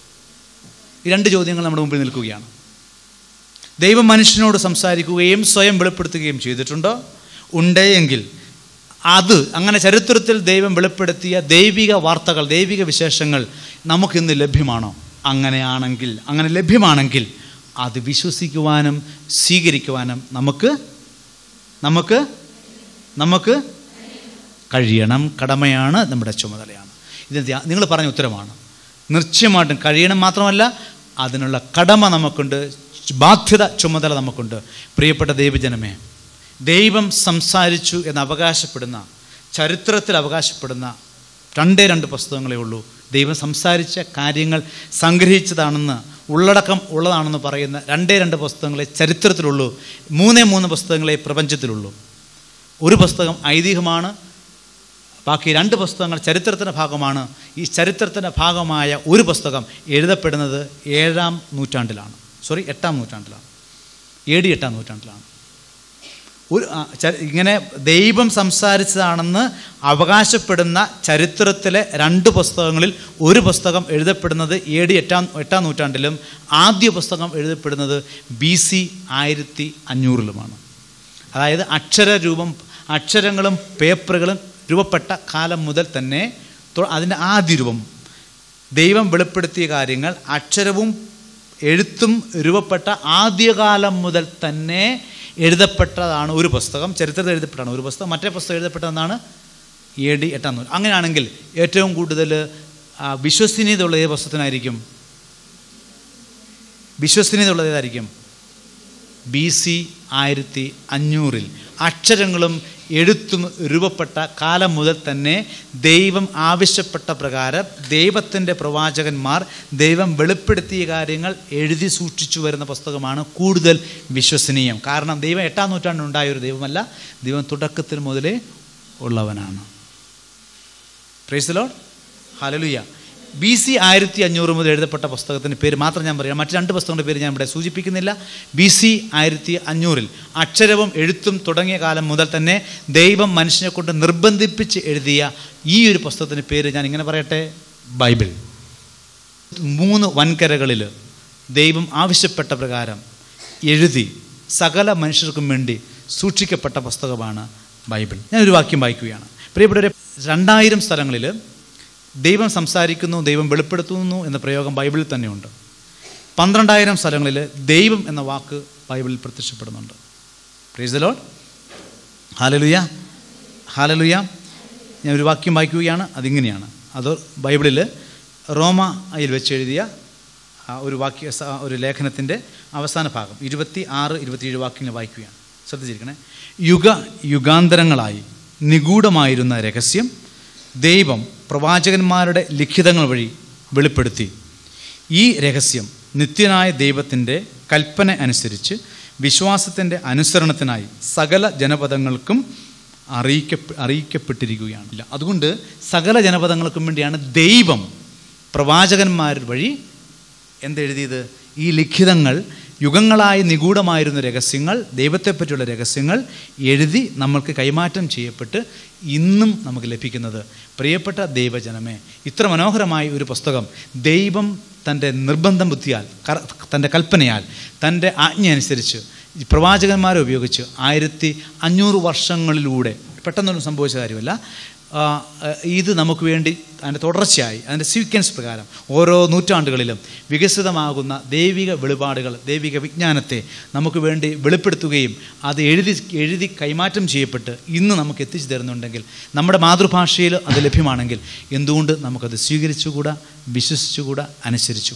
ഈ രണ്ട് ചോദ്യങ്ങൾ നമ്മുടെ മുമ്പിൽ നിൽക്കുകയാണ് ദൈവം മനുഷ്യനോട് സംസാരിക്കുകയും സ്വയം വെളിപ്പെടുത്തുകയും ചെയ്തിട്ടുണ്ടോ ഉണ്ടെങ്കിൽ അത് അങ്ങനെ ചരിത്രത്തിൽ ദൈവം വെളിപ്പെടുത്തിയ ദൈവിക വാർത്തകൾ ദൈവിക വിശേഷങ്ങൾ നമുക്കിന്ന് ലഭ്യമാണോ അങ്ങനെയാണെങ്കിൽ അങ്ങനെ ലഭ്യമാണെങ്കിൽ അത് വിശ്വസിക്കുവാനും സ്വീകരിക്കുവാനും നമുക്ക് നമുക്ക് നമുക്ക് കഴിയണം കടമയാണ് നമ്മുടെ ചുമതലയാണ് ഇത് ധ്യാ- നിങ്ങൾ പറഞ്ഞ ഉത്തരമാണ് നിശ്ചയമായിട്ടും കഴിയണം മാത്രമല്ല അതിനുള്ള കടമ നമുക്കുണ്ട് ബാധ്യത ചുമതല നമുക്കുണ്ട് പ്രിയപ്പെട്ട ദൈവജനമേ ദൈവം സംസാരിച്ചു എന്ന് അവകാശപ്പെടുന്ന ചരിത്രത്തിൽ അവകാശപ്പെടുന്ന രണ്ടേ രണ്ട് പുസ്തകങ്ങളേ ഉള്ളൂ ദൈവം സംസാരിച്ച കാര്യങ്ങൾ സംഗ്രഹിച്ചതാണെന്ന് ഉള്ളടക്കം ഉള്ളതാണെന്ന് പറയുന്ന രണ്ടേ രണ്ട് പുസ്തകങ്ങളെ ചരിത്രത്തിലുള്ളൂ മൂന്നേ മൂന്ന് പുസ്തകങ്ങളെ പ്രപഞ്ചത്തിലുള്ളൂ ഒരു പുസ്തകം ഐതിഹ്യമാണ് ബാക്കി രണ്ട് പുസ്തകങ്ങൾ ചരിത്രത്തിൻ്റെ ഭാഗമാണ് ഈ ചരിത്രത്തിൻ്റെ ഭാഗമായ ഒരു പുസ്തകം എഴുതപ്പെടുന്നത് ഏഴാം നൂറ്റാണ്ടിലാണ് സോറി എട്ടാം നൂറ്റാണ്ടിലാണ് എ ഡി എട്ടാം നൂറ്റാണ്ടിലാണ് ഒരു ആ, ച- ഇങ്ങനെ ദൈവം സംസാരിച്ചതാണെന്ന് അവകാശപ്പെടുന്ന ചരിത്രത്തിലെ രണ്ട് പുസ്തകങ്ങളിൽ ഒരു പുസ്തകം എഴുതപ്പെടുന്നത് എ ഡി എട്ടാം എട്ടാം നൂറ്റാണ്ടിലും ആദ്യ പുസ്തകം എഴുതപ്പെടുന്നത് ബി സി ആയിരത്തി അഞ്ഞൂറിലുമാണ് അതായത് അക്ഷരരൂപം അക്ഷരങ്ങളും പേപ്പറുകളും രൂപപ്പെട്ട കാലം മുതൽ തന്നെ തൊ- അതിൻ്റെ ആദ്യ രൂപം ദൈവം വെളിപ്പെടുത്തിയ കാര്യങ്ങൾ അക്ഷരവും എഴുത്തും രൂപപ്പെട്ട ആദ്യകാലം മുതൽ തന്നെ എഴുതപ്പെട്ടതാണ് ഒരു പുസ്തകം ചരിത്രത്തിൽ എഴുതപ്പെട്ടതാണ് ഒരു പുസ്തകം മറ്റേ പുസ്തകം എഴുതപ്പെട്ടതെന്നാണ് എ ഡി എട്ടാം നൂറ്റാണ്ട് അങ്ങനെയാണെങ്കിൽ ഏറ്റവും കൂടുതൽ ആ, വിശ്വസനീയതയുള്ള ഏത് പുസ്തകത്തിനായിരിക്കും വിശ്വസനീയതയുള്ളത് ഏതായിരിക്കും ബി സി ആയിരത്തി അഞ്ഞൂറിൽ അക്ഷരങ്ങളും എഴുത്തും രൂപപ്പെട്ട കാലം മുതൽ തന്നെ ദൈവം ആവശ്യപ്പെട്ട പ്രകാരം ദൈവത്തിൻ്റെ പ്രവാചകന്മാർ ദൈവം വെളിപ്പെടുത്തിയ കാര്യങ്ങൾ എഴുതി സൂക്ഷിച്ചു വരുന്ന പുസ്തകമാണ് കൂടുതൽ വിശ്വസനീയം കാരണം ദൈവം എട്ടാം നൂറ്റാണ്ടിനുണ്ടായ ഒരു ദൈവമല്ല ദൈവം തുടക്കത്തിൽ മുതലേ ഉള്ളവനാണ് praise Lord hallelujah B C ആയിരത്തി അഞ്ഞൂറ് മുതൽ എഴുതപ്പെട്ട പുസ്തകത്തിൻ്റെ പേര് മാത്രം ഞാൻ പറയാം മറ്റ് രണ്ട് പുസ്തകങ്ങളുടെ പേര് ഞാൻ ഇവിടെ സൂചിപ്പിക്കുന്നില്ല ബി സി ആയിരത്തി അഞ്ഞൂറിൽ അക്ഷരവും എഴുത്തും തുടങ്ങിയ കാലം മുതൽ തന്നെ ദൈവം മനുഷ്യനെ കൊണ്ട് നിർബന്ധിപ്പിച്ച് എഴുതിയ ഈ ഒരു പുസ്തകത്തിൻ്റെ പേര് ഞാൻ ഇങ്ങനെ പറയട്ടെ ബൈബിൾ മൂന്ന് വൻകരകളിൽ ദൈവം ആവശ്യപ്പെട്ട പ്രകാരം എഴുതി സകല മനുഷ്യർക്കും വേണ്ടി സൂക്ഷിക്കപ്പെട്ട പുസ്തകമാണ് ബൈബിൾ ഞാനൊരു വാക്യം വായിക്കുകയാണ് പ്രിയപ്പെട്ടവരെ രണ്ടായിരം സ്ഥലങ്ങളിൽ ദൈവം സംസാരിക്കുന്നു ദൈവം വെളിപ്പെടുത്തുന്നു എന്ന പ്രയോഗം ബൈബിളിൽ തന്നെയുണ്ട് പന്ത്രണ്ടായിരം സ്ഥലങ്ങളിൽ ദൈവം എന്ന വാക്ക് ബൈബിളിൽ പ്രത്യക്ഷപ്പെടുന്നുണ്ട് praise the Lord hallelujah hallelujah ഞാൻ ഒരു വാക്യം വായിക്കുകയാണ് അതിങ്ങനെയാണ് അത് ബൈബിളിൽ റോമയിൽ വെച്ച് എഴുതിയ ആ, ഒരു വാക്യ സ- ഒരു ലേഖനത്തിൻ്റെ അവസാന ഭാഗം ഇരുപത്തി ആറ് ഇരുപത്തിയേഴ് വാക്യങ്ങൾ വായിക്കുകയാണ് ശ്രദ്ധിച്ചിരിക്കണേ യുഗ യുഗാന്തരങ്ങളായി നിഗൂഢമായിരുന്ന രഹസ്യം ദൈവം പ്രവാചകന്മാരുടെ ലിഖിതങ്ങൾ വഴി വെളിപ്പെടുത്തി ഈ രഹസ്യം നിത്യനായ ദൈവത്തിൻ്റെ കൽപ്പന അനുസരിച്ച് വിശ്വാസത്തിൻ്റെ അനുസരണത്തിനായി സകല ജനപദങ്ങൾക്കും അറിയിക്ക അറിയിക്കപ്പെട്ടിരിക്കുകയാണ് ഇല്ല അതുകൊണ്ട് സകല ജനപദങ്ങൾക്കും വേണ്ടിയാണ് ദൈവം പ്രവാചകന്മാർ വഴി എന്തെഴുതിയത് ഈ ലിഖിതങ്ങൾ യുഗങ്ങളായി നിഗൂഢമായിരുന്ന രഹസ്യങ്ങൾ ദൈവത്തെപ്പറ്റിയുള്ള രഹസ്യങ്ങൾ എഴുതി നമ്മൾക്ക് കൈമാറ്റം ചെയ്യപ്പെട്ട് ഇന്നും നമുക്ക് ലഭിക്കുന്നത് പ്രിയപ്പെട്ട ദൈവജനമേ ഇത്ര മനോഹരമായ ഒരു പുസ്തകം ദൈവം തൻ്റെ നിർബന്ധം ബുദ്ധിയാൽ കർ- തൻ്റെ കൽപ്പനയാൽ തൻ്റെ ആജ്ഞ അനുസരിച്ച് ഈ പ്രവാചകന്മാരെ ഉപയോഗിച്ച് ആയിരത്തി അഞ്ഞൂറ് വർഷങ്ങളിലൂടെ പെട്ടെന്നൊന്നും സംഭവിച്ച കാര്യമല്ല ആ, ഇത് നമുക്ക് വേണ്ടി അതിൻ്റെ തുടർച്ചയായി അതിൻ്റെ സീക്വൻസ് പ്രകാരം ഓരോ നൂറ്റാണ്ടുകളിലും വികസിതമാകുന്ന ദൈവിക വെളിപാടുകൾ ദൈവിക വിജ്ഞാനത്തെ നമുക്ക് വേണ്ടി വെളിപ്പെടുത്തുകയും അത് എഴുതി എഴുതി കൈമാറ്റം ചെയ്യപ്പെട്ട് ഇന്ന് നമുക്ക് എത്തിച്ചു തരുന്നുണ്ടെങ്കിൽ നമ്മുടെ മാതൃഭാഷയിൽ അത് ലഭ്യമാണെങ്കിൽ എന്തുകൊണ്ട് നമുക്കത് സ്വീകരിച്ചുകൂടാ വിശ്വസിച്ചുകൂടാ അനുസരിച്ചുകൂടാ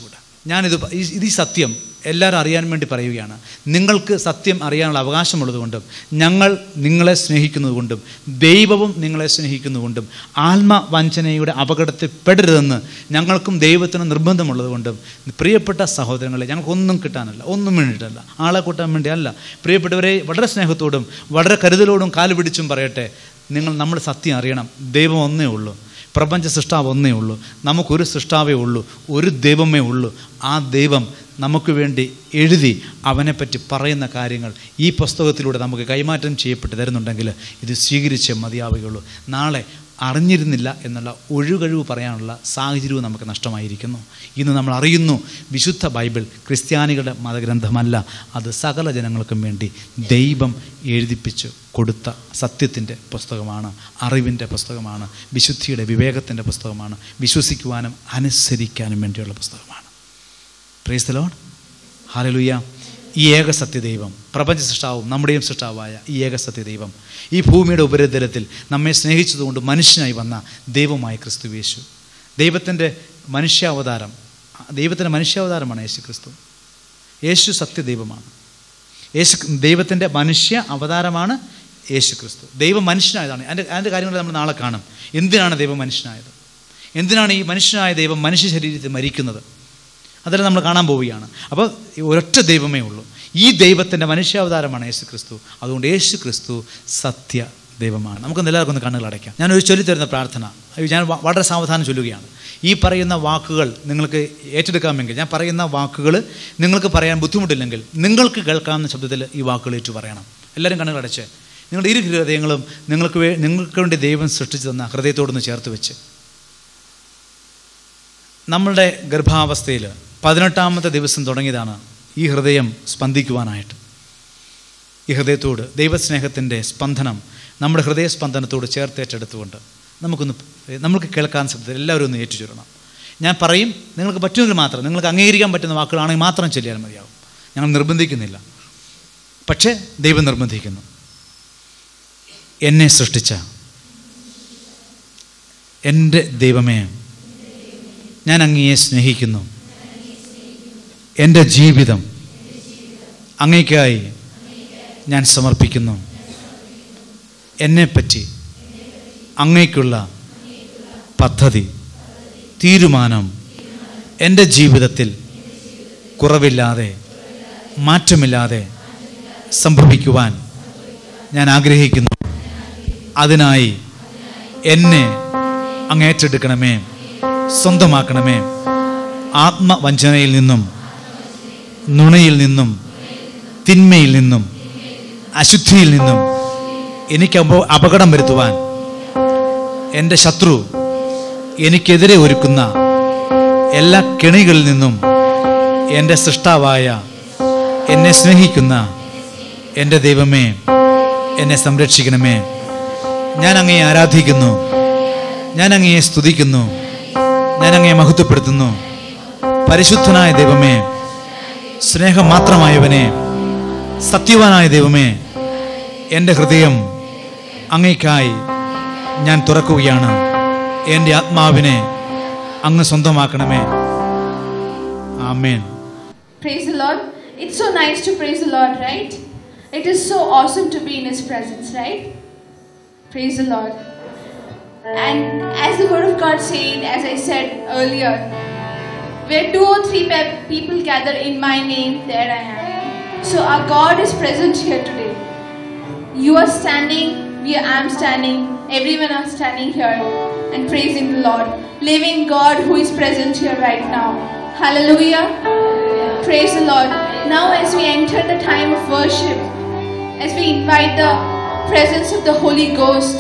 ഞാനിത് പ- ഈ- ഇത് ഈ സത്യം എല്ലാവരും അറിയാൻ വേണ്ടി പറയുകയാണ് നിങ്ങൾക്ക് സത്യം അറിയാനുള്ള അവകാശമുള്ളതുകൊണ്ടും ഞങ്ങൾ നിങ്ങളെ സ്നേഹിക്കുന്നതുകൊണ്ടും ദൈവവും നിങ്ങളെ സ്നേഹിക്കുന്നതുകൊണ്ടും ആത്മവഞ്ചനയുടെ അപകടത്തിൽ പെടരുതെന്ന് ഞങ്ങൾക്കും ദൈവത്തിനും നിർബന്ധമുള്ളതുകൊണ്ടും പ്രിയപ്പെട്ട സഹോദരങ്ങളെ ഞങ്ങൾക്കൊന്നും കിട്ടാനല്ല ഒന്നും വേണ്ടിയിട്ടല്ല ആളെ കൂട്ടാൻ വേണ്ടിയല്ല പ്രിയപ്പെട്ടവരെ വളരെ സ്നേഹത്തോടും വളരെ കരുതലോടും കാല് പിടിച്ചും പറയട്ടെ നിങ്ങൾ നമ്മൾ സത്യം അറിയണം ദൈവം ഒന്നേ ഉള്ളൂ പ്രപഞ്ച സൃഷ്ടാവ് ഒന്നേ ഉള്ളൂ നമുക്കൊരു സൃഷ്ടാവേ ഉള്ളൂ ഒരു ദൈവമേ ഉള്ളൂ ആ ദൈവം നമുക്ക് വേണ്ടി എഴുതി അവനെപ്പറ്റി പറയുന്ന കാര്യങ്ങൾ ഈ പുസ്തകത്തിലൂടെ നമുക്ക് കൈമാറ്റം ചെയ്യപ്പെട്ട് തരുന്നുണ്ടെങ്കിൽ ഇത് സ്വീകരിച്ചേ മതിയാവുകയുള്ളൂ നാളെ അറിഞ്ഞിരുന്നില്ല എന്നുള്ള ഒഴുകഴിവ് പറയാനുള്ള സാഹചര്യവും നമുക്ക് നഷ്ടമായിരിക്കുന്നു ഇന്ന് നമ്മൾ അറിയുന്നു വിശുദ്ധ ബൈബിൾ ക്രിസ്ത്യാനികളുടെ മതഗ്രന്ഥമല്ല അത് സകല ജനങ്ങൾക്കും വേണ്ടി ദൈവം എഴുതിപ്പിച്ച് കൊടുത്ത സത്യത്തിൻ്റെ പുസ്തകമാണ് അറിവിൻ്റെ പുസ്തകമാണ് വിശുദ്ധിയുടെ വിവേകത്തിൻ്റെ പുസ്തകമാണ് വിശ്വസിക്കുവാനും അനുസരിക്കാനും വേണ്ടിയുള്ള പുസ്തകമാണ് പ്രൈസ് ദ ലോഡ് ഹാലലുയ്യ ഈ ഏക സത്യദൈവം പ്രപഞ്ച സൃഷ്ടാവും നമ്മുടെയും സൃഷ്ടാവായ ഈ ഏക സത്യദൈവം ഈ ഭൂമിയുടെ ഉപരിതലത്തിൽ നമ്മെ സ്നേഹിച്ചതുകൊണ്ട് മനുഷ്യനായി വന്ന ദൈവമായ ക്രിസ്തു യേശു ദൈവത്തിൻ്റെ മനുഷ്യാവതാരം ദൈവത്തിൻ്റെ മനുഷ്യാവതാരമാണ് യേശു ക്രിസ്തു യേശു സത്യദൈവമാണ് യേശു ദൈവത്തിൻ്റെ മനുഷ്യ അവതാരമാണ് യേശു ക്രിസ്തു ദൈവം മനുഷ്യനായതാണ് അതിൻ്റെ അതിൻ്റെ കാര്യങ്ങൾ നമ്മൾ നാളെ കാണും എന്തിനാണ് ദൈവം മനുഷ്യനായത് എന്തിനാണ് ഈ മനുഷ്യനായ ദൈവം മനുഷ്യ ശരീരത്തിൽ മരിക്കുന്നത് അതെല്ലാം നമ്മൾ കാണാൻ പോവുകയാണ് അപ്പോൾ ഈ ഒരൊറ്റ ദൈവമേ ഉള്ളൂ ഈ ദൈവത്തിൻ്റെ മനുഷ്യാവതാരമാണ് യേശു ക്രിസ്തു അതുകൊണ്ട് യേശു ക്രിസ്തു സത്യ ദൈവമാണ് നമുക്ക് എല്ലാവർക്കും ഒന്ന് കണ്ണുകൾ അടയ്ക്കാം ഞാനൊരു ചൊല്ലിത്തരുന്ന പ്രാർത്ഥന അത് ഞാൻ വ- വളരെ സാവധാനം ചൊല്ലുകയാണ് ഈ പറയുന്ന വാക്കുകൾ നിങ്ങൾക്ക് ഏറ്റെടുക്കാമെങ്കിൽ ഞാൻ പറയുന്ന വാക്കുകൾ നിങ്ങൾക്ക് പറയാൻ ബുദ്ധിമുട്ടില്ലെങ്കിൽ നിങ്ങൾക്ക് കേൾക്കാവുന്ന ശബ്ദത്തിൽ ഈ വാക്കുകൾ ഏറ്റു പറയണം എല്ലാവരും കണ്ണുകൾ അടച്ച് നിങ്ങളുടെ ഇരു ഹൃദയങ്ങളും നിങ്ങൾക്ക് വേ നിങ്ങൾക്ക് വേണ്ടി ദൈവം സൃഷ്ടിച്ചു തന്ന ഹൃദയത്തോടൊന്ന് ചേർത്ത് വെച്ച് നമ്മളുടെ ഗർഭാവസ്ഥയിൽ പതിനെട്ടാമത്തെ ദിവസം തുടങ്ങിയതാണ് ഈ ഹൃദയം സ്പന്ദിക്കുവാനായിട്ട് ഈ ഹൃദയത്തോട് ദൈവസ്നേഹത്തിൻ്റെ സ്പന്ദനം നമ്മുടെ ഹൃദയസ്പന്ദനത്തോട് ചേർത്തേറ്റെടുത്തുകൊണ്ട് നമുക്കൊന്ന് നമുക്ക് കേൾക്കാൻ സാധിച്ചത് എല്ലാവരും ഒന്ന് ഏറ്റുചൊല്ലണം ഞാൻ പറയും നിങ്ങൾക്ക് പറ്റുമെങ്കിൽ മാത്രം നിങ്ങൾക്ക് അംഗീകരിക്കാൻ പറ്റുന്ന വാക്കുകളാണെങ്കിൽ മാത്രം ചൊല്ലിയാൽ മതിയാവും ഞങ്ങൾ നിർബന്ധിക്കുന്നില്ല പക്ഷേ ദൈവം നിർബന്ധിക്കുന്നു എന്നെ സൃഷ്ടിച്ച എൻ്റെ ദൈവമേ ഞാൻ അങ്ങയെ സ്നേഹിക്കുന്നു എൻ്റെ ജീവിതം അങ്ങയ്ക്കായി ഞാൻ സമർപ്പിക്കുന്നു എന്നെപ്പറ്റി അങ്ങയ്ക്കുള്ള പദ്ധതി തീരുമാനം എൻ്റെ ജീവിതത്തിൽ കുറവില്ലാതെ മാറ്റമില്ലാതെ സംഭവിക്കുവാൻ ഞാൻ ആഗ്രഹിക്കുന്നു അതിനായി എന്നെ അങ്ങ് ഏറ്റെടുക്കണമേ സ്വന്തമാക്കണമേ ആത്മവഞ്ചനയിൽ നിന്നും നുണയിൽ നിന്നും തിന്മയിൽ നിന്നും അശുദ്ധിയിൽ നിന്നും എനിക്ക് അപ- അപകടം വരുത്തുവാൻ എൻ്റെ ശത്രു എനിക്കെതിരെ ഒരുക്കുന്ന എല്ലാ കെണികളിൽ നിന്നും എൻ്റെ സൃഷ്ടാവായ എന്നെ സ്നേഹിക്കുന്ന എൻ്റെ ദൈവമേ എന്നെ സംരക്ഷിക്കണമേ ഞാൻ അങ്ങയെ ആരാധിക്കുന്നു ഞാൻ അങ്ങയെ സ്തുതിക്കുന്നു ഞാൻ അങ്ങയെ മഹത്വപ്പെടുത്തുന്നു പരിശുദ്ധനായ ദൈവമേ സ്നേഹം മാത്രമായവനെ സത്യവാനായ ദൈവമേ എൻ്റെ ഹൃദയം അങ്ങയ്ക്കായി ഞാൻ തുറക്കുകയാണ് എൻ്റെ ആത്മാവിനെ അങ്ങ് സ്വന്തമാക്കണമേ amen Praise the Lord. It's so nice to praise the Lord, right? It is so awesome to be in His presence, right? Praise the Lord. And as the Word of God said, as I said earlier, where two or three pe- people gather in my name, there I am. So our God is present here today. You are standing, we I am standing, everyone are standing here and praising the Lord. Living God who is present here right now. Hallelujah. Praise the Lord. Now, as we enter the time of worship, as we invite the presence of the Holy Ghost,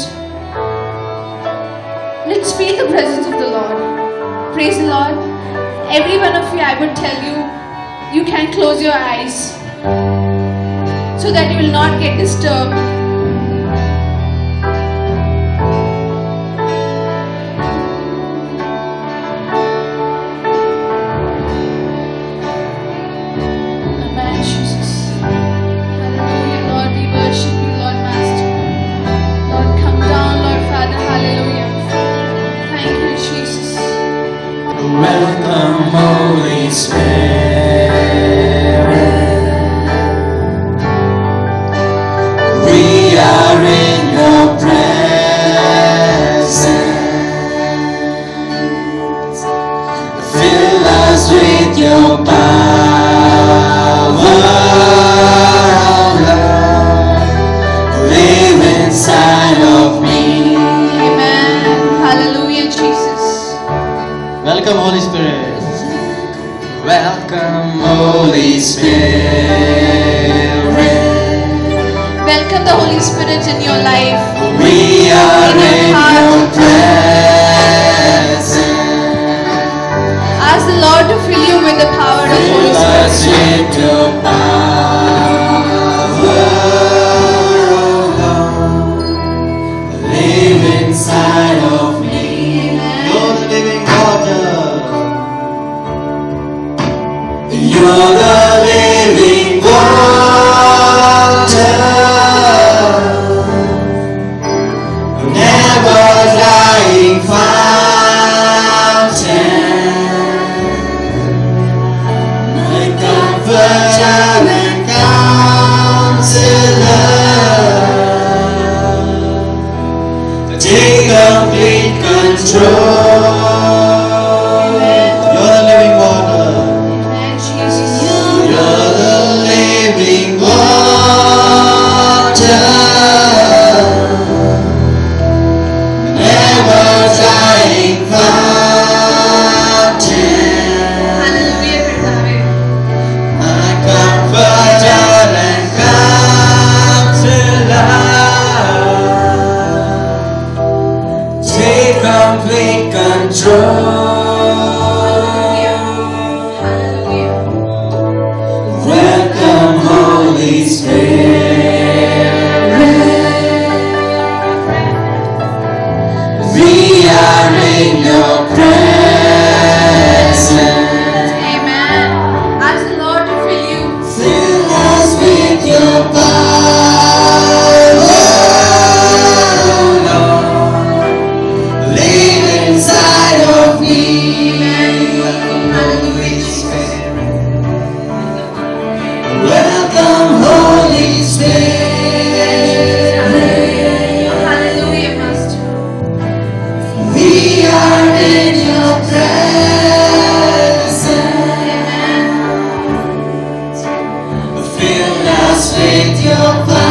let's feel the presence of the Lord. Praise the Lord. Every one of you, I would tell you, you can close your eyes so that you will not get disturbed. Amen, Jesus. Hallelujah, Lord. We worship you, Lord Master. Lord, come down, Lord Father. Hallelujah. Thank you, Jesus. Welcome, Holy We are in your presence. Fill us with your power, Lord. Live inside of me. Amen. Hallelujah, Jesus. Welcome, Holy Spirit. Welcome, Holy Spirit. Welcome the Holy Spirit in your life. We are In your in your heart. presence. Ask the Lord to fill you with the power of Holy Fill Spirit. us with your power, Lord. Live inside of me. You're the living water. You're the living water. Never dying fountain. My comforter and counselor. Take complete control. You're the living water. Amen, Jesus. You're the living water. Never dying fountain. Hallelujah, കർത്താവേ. My comforter and counselor. Take complete control. Hallelujah. Welcome, Holy Spirit. We are in your presence. Amen. Ask the Lord to fill you. Fill us with your power, Lord. Live inside of me. Holy Spirit. Welcome, Holy Spirit. Hallelujah, Master. We are in your presence. Fill us with your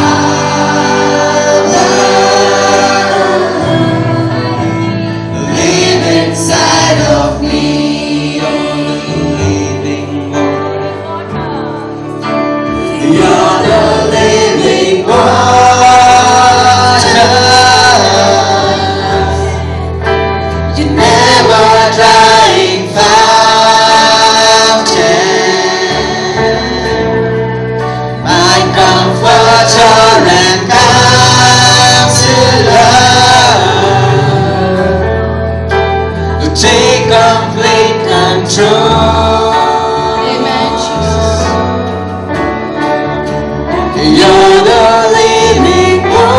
power. Live inside of me. You're the living water. You're the living water. You never drying fountain. My comforter and counselor. Take complete control. Amen, Jesus. You're the living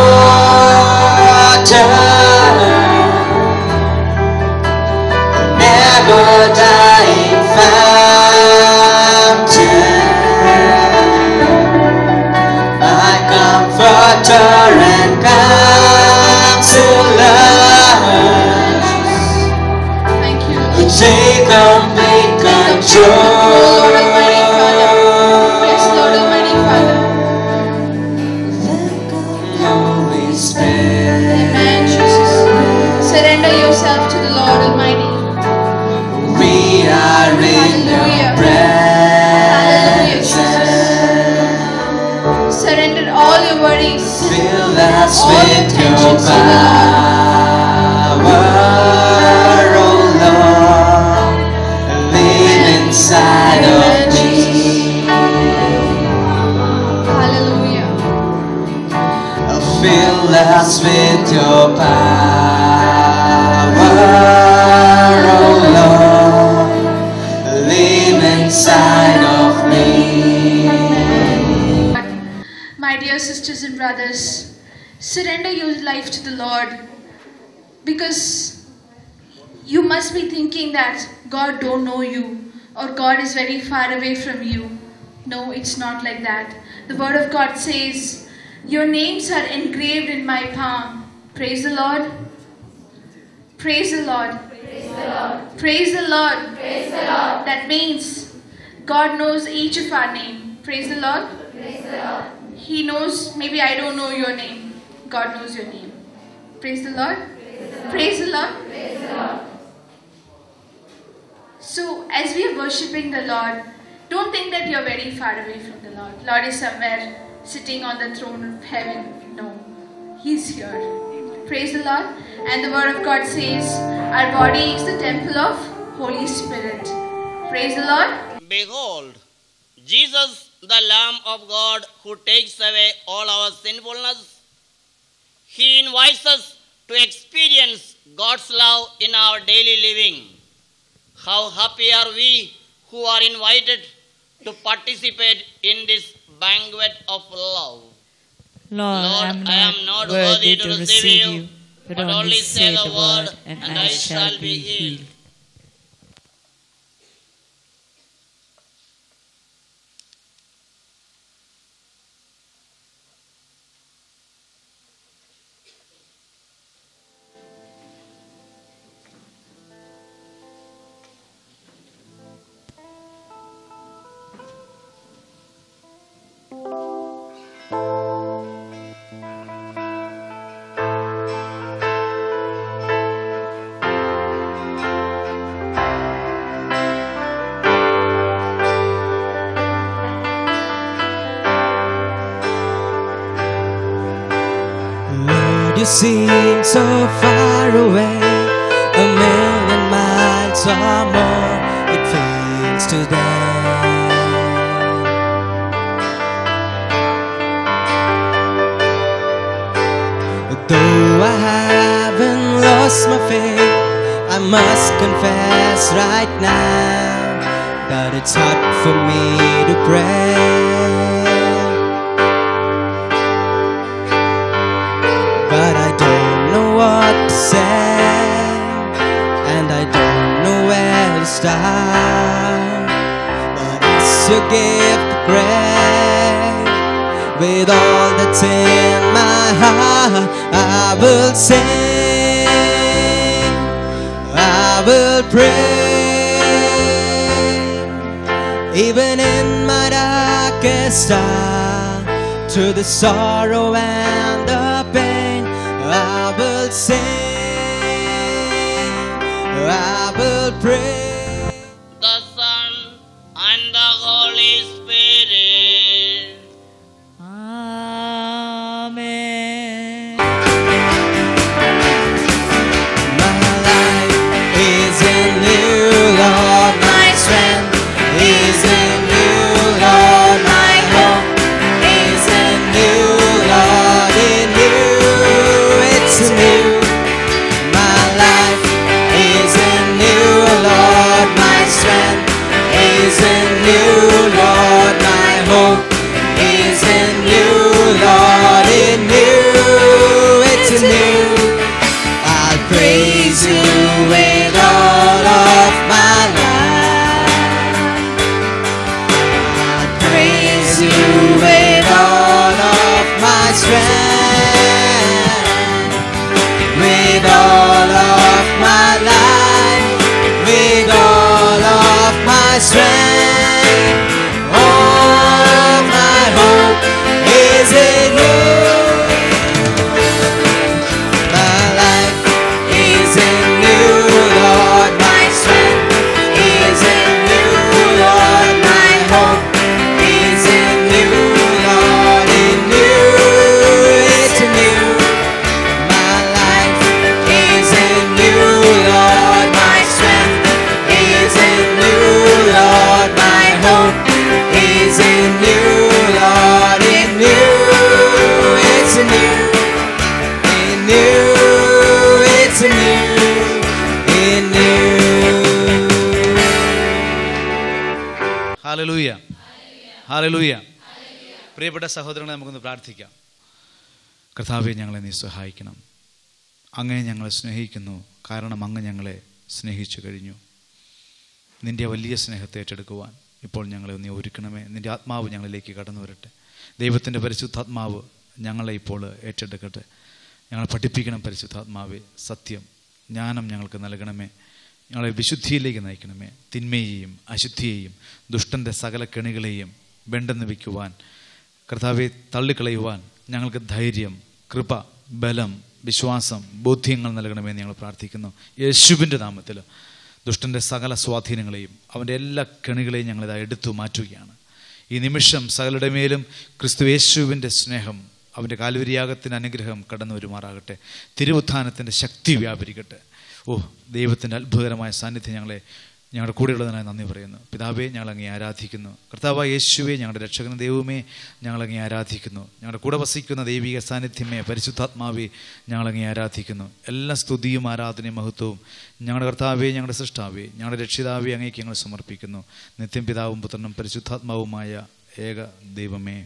water, never dying fountain. My comforter and counselor. Thank you, Lord. Take complete control. Lord Almighty Father. Praise Lord Almighty Father. Holy Spirit. Amen, Jesus. Surrender yourself to the Lord Almighty. We are in your Hallelujah. presence. Surrender all your worries. Fill us All your with your tensions to the power, oh Lord. Live inside Amen, of me. Hallelujah. Fill us with your power, oh Lord. Live inside of me. My dear sisters and brothers, surrender your life to the Lord because you must be thinking that God don't know you, or God is very far away from you. No, it's not like that. The Word of God says, Your names are engraved in my palm. Praise the Lord. Praise the Lord. Praise the Lord. That means God knows each of our name. Praise the Lord. He knows, maybe I don't know your name. God knows your name. Praise the Lord. Praise the Lord. So, as we are worshipping the Lord, don't think that you're very far away from the Lord. Lord is somewhere sitting on the throne of heaven. No, He's here. Praise the Lord. And the Word of God says, Our body is the temple of Holy Spirit. Praise the Lord. Behold, Jesus, the Lamb of God who takes away all our sinfulness. He invites us to experience God's love in our daily living. How happy are we who are invited to participate in this banquet of love. Lord, Lord, I'm I not, am not worthy to receive you, but, but only say the word, and I shall be healed. Lord, you seem so far away, a million miles or more. It feels today. Though I haven't lost my faith, I must confess right now that it's hard for me to pray. but I don't know what to say, and I don't know where to start. But as you give the praise, with all that's in my heart, I will sing, I will pray, even in my darkest hour, through the sorrow and the pain, I will sing, I will pray. The Son and the Holy Spirit. Amen. My life is in you, Lord. My strength is in you, Lord. My hope is in you, Lord. In you, it's in you. My life is in you, Lord. My strength is in you, Lord. My hope is in you, Lord. In you, it's in you. I'll praise you with all of my life. I'll praise you with all of my strength. With all of my life. With all of my strength. All my hope is in you. My life is in you, Lord. My strength is in you, Lord. My hope is in you, Lord. In you, it's in you. My life is in you, Lord. My strength is in you, Lord. My hope is in you, Lord. In you, it's in you. In you, it's in you, in you. Hallelujah hallelujah പ്രിയപ്പെട്ട സഹോദരങ്ങളെ നമുക്കൊന്ന് പ്രാർത്ഥിക്കാം കർത്താവെ ഞങ്ങളെ നീ സഹായിക്കണം അങ്ങനെ ഞങ്ങളെ സ്നേഹിക്കുന്നു കാരണം അങ്ങ് ഞങ്ങളെ സ്നേഹിച്ചു കഴിഞ്ഞു നിൻ്റെ വലിയ സ്നേഹത്തെ ഏറ്റെടുക്കുവാൻ ഇപ്പോൾ ഞങ്ങളെ ഒന്ന് ഒരുക്കണമേ നിൻ്റെ ആത്മാവ് ഞങ്ങളിലേക്ക് കടന്നു വരട്ടെ ദൈവത്തിൻ്റെ പരിശുദ്ധാത്മാവ് ഞങ്ങളെ ഇപ്പോൾ ഏറ്റെടുക്കട്ടെ ഞങ്ങളെ പഠിപ്പിക്കണം പരിശുദ്ധാത്മാവെ സത്യം ജ്ഞാനം ഞങ്ങൾക്ക് നൽകണമേ ഞങ്ങളെ വിശുദ്ധിയിലേക്ക് നയിക്കണമേ തിന്മയെയും അശുദ്ധിയെയും ദുഷ്ടൻ്റെ സകല കെണികളെയും വെണ്ടെന്ന് വയ്ക്കുവാൻ കർത്താവെ തള്ളിക്കളയുവാൻ ഞങ്ങൾക്ക് ധൈര്യം കൃപ ബലം വിശ്വാസം ബോധ്യങ്ങൾ നൽകണമെന്ന് ഞങ്ങൾ പ്രാർത്ഥിക്കുന്നു യേശുവിൻ്റെ നാമത്തിൽ ദുഷ്ടൻ്റെ സകല സ്വാധീനങ്ങളെയും അവൻ്റെ എല്ലാ കെണികളെയും ഞങ്ങളിതാ എടുത്തു മാറ്റുകയാണ് ഈ നിമിഷം സകലരുടെ മേലും ക്രിസ്തു യേശുവിൻ്റെ സ്നേഹം അവൻ്റെ കാൽവരിയാഗത്തിൻ്റെ അനുഗ്രഹം കടന്നു വരുമാറാകട്ടെ തിരുവുത്ഥാനത്തിൻ്റെ ശക്തി വ്യാപരിക്കട്ടെ ഓ ദൈവത്തിൻ്റെ അത്ഭുതകരമായ സാന്നിധ്യം ഞങ്ങളെ ഞങ്ങളുടെ കൂടെയുള്ളതിനായി നന്ദി പറയുന്നു പിതാവേ ഞങ്ങളങ്ങേ ആരാധിക്കുന്നു കർത്താവ് യേശുവെ ഞങ്ങളുടെ രക്ഷകന ദൈവമേ ഞങ്ങളങ്ങേ ആരാധിക്കുന്നു ഞങ്ങളുടെ കൂടെ വസിക്കുന്ന ദൈവിക സാന്നിധ്യമേ പരിശുദ്ധാത്മാവേ ഞങ്ങളങ്ങേ ആരാധിക്കുന്നു എല്ലാ സ്തുതിയും ആരാധനയും മഹത്വവും ഞങ്ങളുടെ കർത്താവേ ഞങ്ങളുടെ സൃഷ്ടാവേ ഞങ്ങളുടെ രക്ഷിതാവേ അങ്ങേക്ക് ഞങ്ങൾ സമർപ്പിക്കുന്നു നിത്യം പിതാവും പുത്രനും പരിശുദ്ധാത്മാവുമായ ഏക ദൈവമേ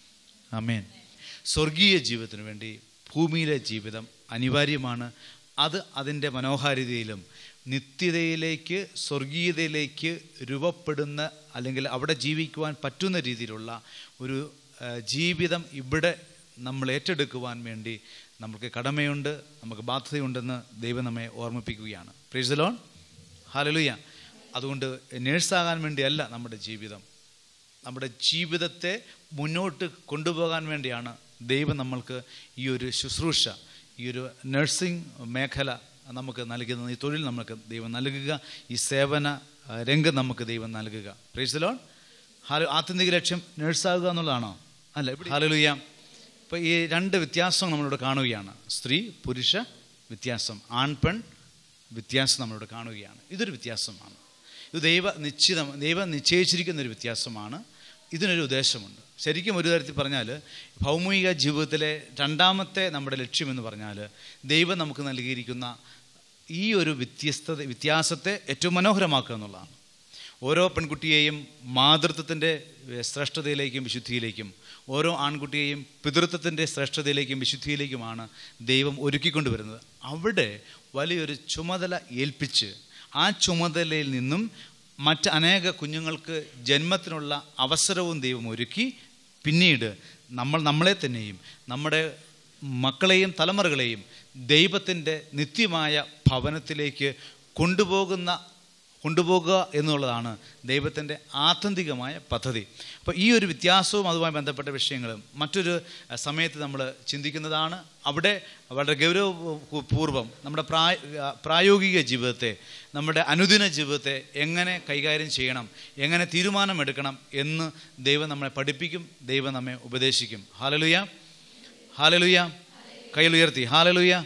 അമേൻ സ്വർഗീയ ജീവിതത്തിന് വേണ്ടി ഭൂമിയിലെ ജീവിതം അനിവാര്യമാണ് അത് അതിൻ്റെ മനോഹാരിതയിലും നിത്യതയിലേക്ക് സ്വർഗീയതയിലേക്ക് രൂപപ്പെടുന്ന അല്ലെങ്കിൽ അവിടെ ജീവിക്കുവാൻ പറ്റുന്ന രീതിയിലുള്ള ഒരു ആ, ജീവിതം ഇവിടെ നമ്മൾ ഏറ്റെടുക്കുവാൻ വേണ്ടി നമുക്ക് കടമയുണ്ട് നമുക്ക് ബാധ്യതയുണ്ടെന്ന് ദൈവം നമ്മെ ഓർമ്മിപ്പിക്കുകയാണ് പ്രീസലോൺ ഹാലലുയ അതുകൊണ്ട് നേഴ്സാകാൻ വേണ്ടിയല്ല നമ്മുടെ ജീവിതം നമ്മുടെ ജീവിതത്തെ മുന്നോട്ട് കൊണ്ടുപോകാൻ വേണ്ടിയാണ് ദൈവം നമ്മൾക്ക് ഈ ഒരു ശുശ്രൂഷ ഈ ഒരു നഴ്സിംഗ് മേഖല നമുക്ക് നൽകുന്നത് ഈ തൊഴിൽ നമുക്ക് ദൈവം നൽകുക ഈ സേവന ആ, രംഗം നമുക്ക് ദൈവം നൽകുക പ്രേസലോൺ ഹാലോ ആത്യന്തിക ലക്ഷ്യം നഴ്സാകുക എന്നുള്ളതാണോ അല്ല ഹാലലുയ്യ ഇപ്പോൾ ഈ രണ്ട് വ്യത്യാസം നമ്മളിവിടെ കാണുകയാണ് സ്ത്രീ പുരുഷ വ്യത്യാസം ആൺ പെൺ വ്യത്യാസം നമ്മളിവിടെ കാണുകയാണ് ഇതൊരു വ്യത്യാസമാണ് ഇത് ദൈവ നിശ്ചിതം ദൈവം നിശ്ചയിച്ചിരിക്കുന്ന ഒരു വ്യത്യാസമാണ് ഇതിനൊരു ഉദ്ദേശമുണ്ട് ശരിക്കും ഒരു തരത്തിൽ പറഞ്ഞാൽ ഭൗമിക ജീവിതത്തിലെ രണ്ടാമത്തെ നമ്മുടെ ലക്ഷ്യമെന്ന് പറഞ്ഞാൽ ദൈവം നമുക്ക് നൽകിയിരിക്കുന്ന ഈ ഒരു വ്യത്യസ്തത വ്യത്യാസത്തെ ഏറ്റവും മനോഹരമാക്കുക എന്നുള്ളതാണ് ഓരോ പെൺകുട്ടിയെയും മാതൃത്വത്തിൻ്റെ ശ്രേഷ്ഠതയിലേക്കും വിശുദ്ധിയിലേക്കും ഓരോ ആൺകുട്ടിയെയും പിതൃത്വത്തിൻ്റെ ശ്രേഷ്ഠതയിലേക്കും വിശുദ്ധിയിലേക്കുമാണ് ദൈവം ഒരുക്കിക്കൊണ്ടുവരുന്നത് അവിടെ വലിയൊരു ചുമതല ഏൽപ്പിച്ച് ആ ചുമതലയിൽ നിന്നും മറ്റ് അനേക കുഞ്ഞുങ്ങൾക്ക് ജന്മത്തിനുള്ള അവസരവും ദൈവം ഒരുക്കി പിന്നീട് നമ്മൾ നമ്മളെ തന്നെയും നമ്മുടെ മക്കളെയും തലമുറകളെയും ദൈവത്തിൻ്റെ നിത്യമായ ഭവനത്തിലേക്ക് കൊണ്ടുപോകുന്ന കൊണ്ടുപോകുക എന്നുള്ളതാണ് ദൈവത്തിൻ്റെ ആത്യന്തികമായ പദ്ധതി അപ്പോൾ ഈ ഒരു വ്യത്യാസവും അതുമായി ബന്ധപ്പെട്ട വിഷയങ്ങളും മറ്റൊരു അഹ്, സമയത്ത് നമ്മൾ ചിന്തിക്കുന്നതാണ് അവിടെ വളരെ ഗൗരവപൂർവ്വം നമ്മുടെ പ്രായ അഹ്, പ്രായോഗിക ജീവിതത്തെ നമ്മുടെ അനുദിന ജീവിതത്തെ എങ്ങനെ കൈകാര്യം ചെയ്യണം എങ്ങനെ തീരുമാനമെടുക്കണം എന്ന് ദൈവം നമ്മളെ പഠിപ്പിക്കും ദൈവം നമ്മെ ഉപദേശിക്കും ഹാലലുയ ഹാലലുയ കയ്യിലുയർത്തി ഹാലലുയ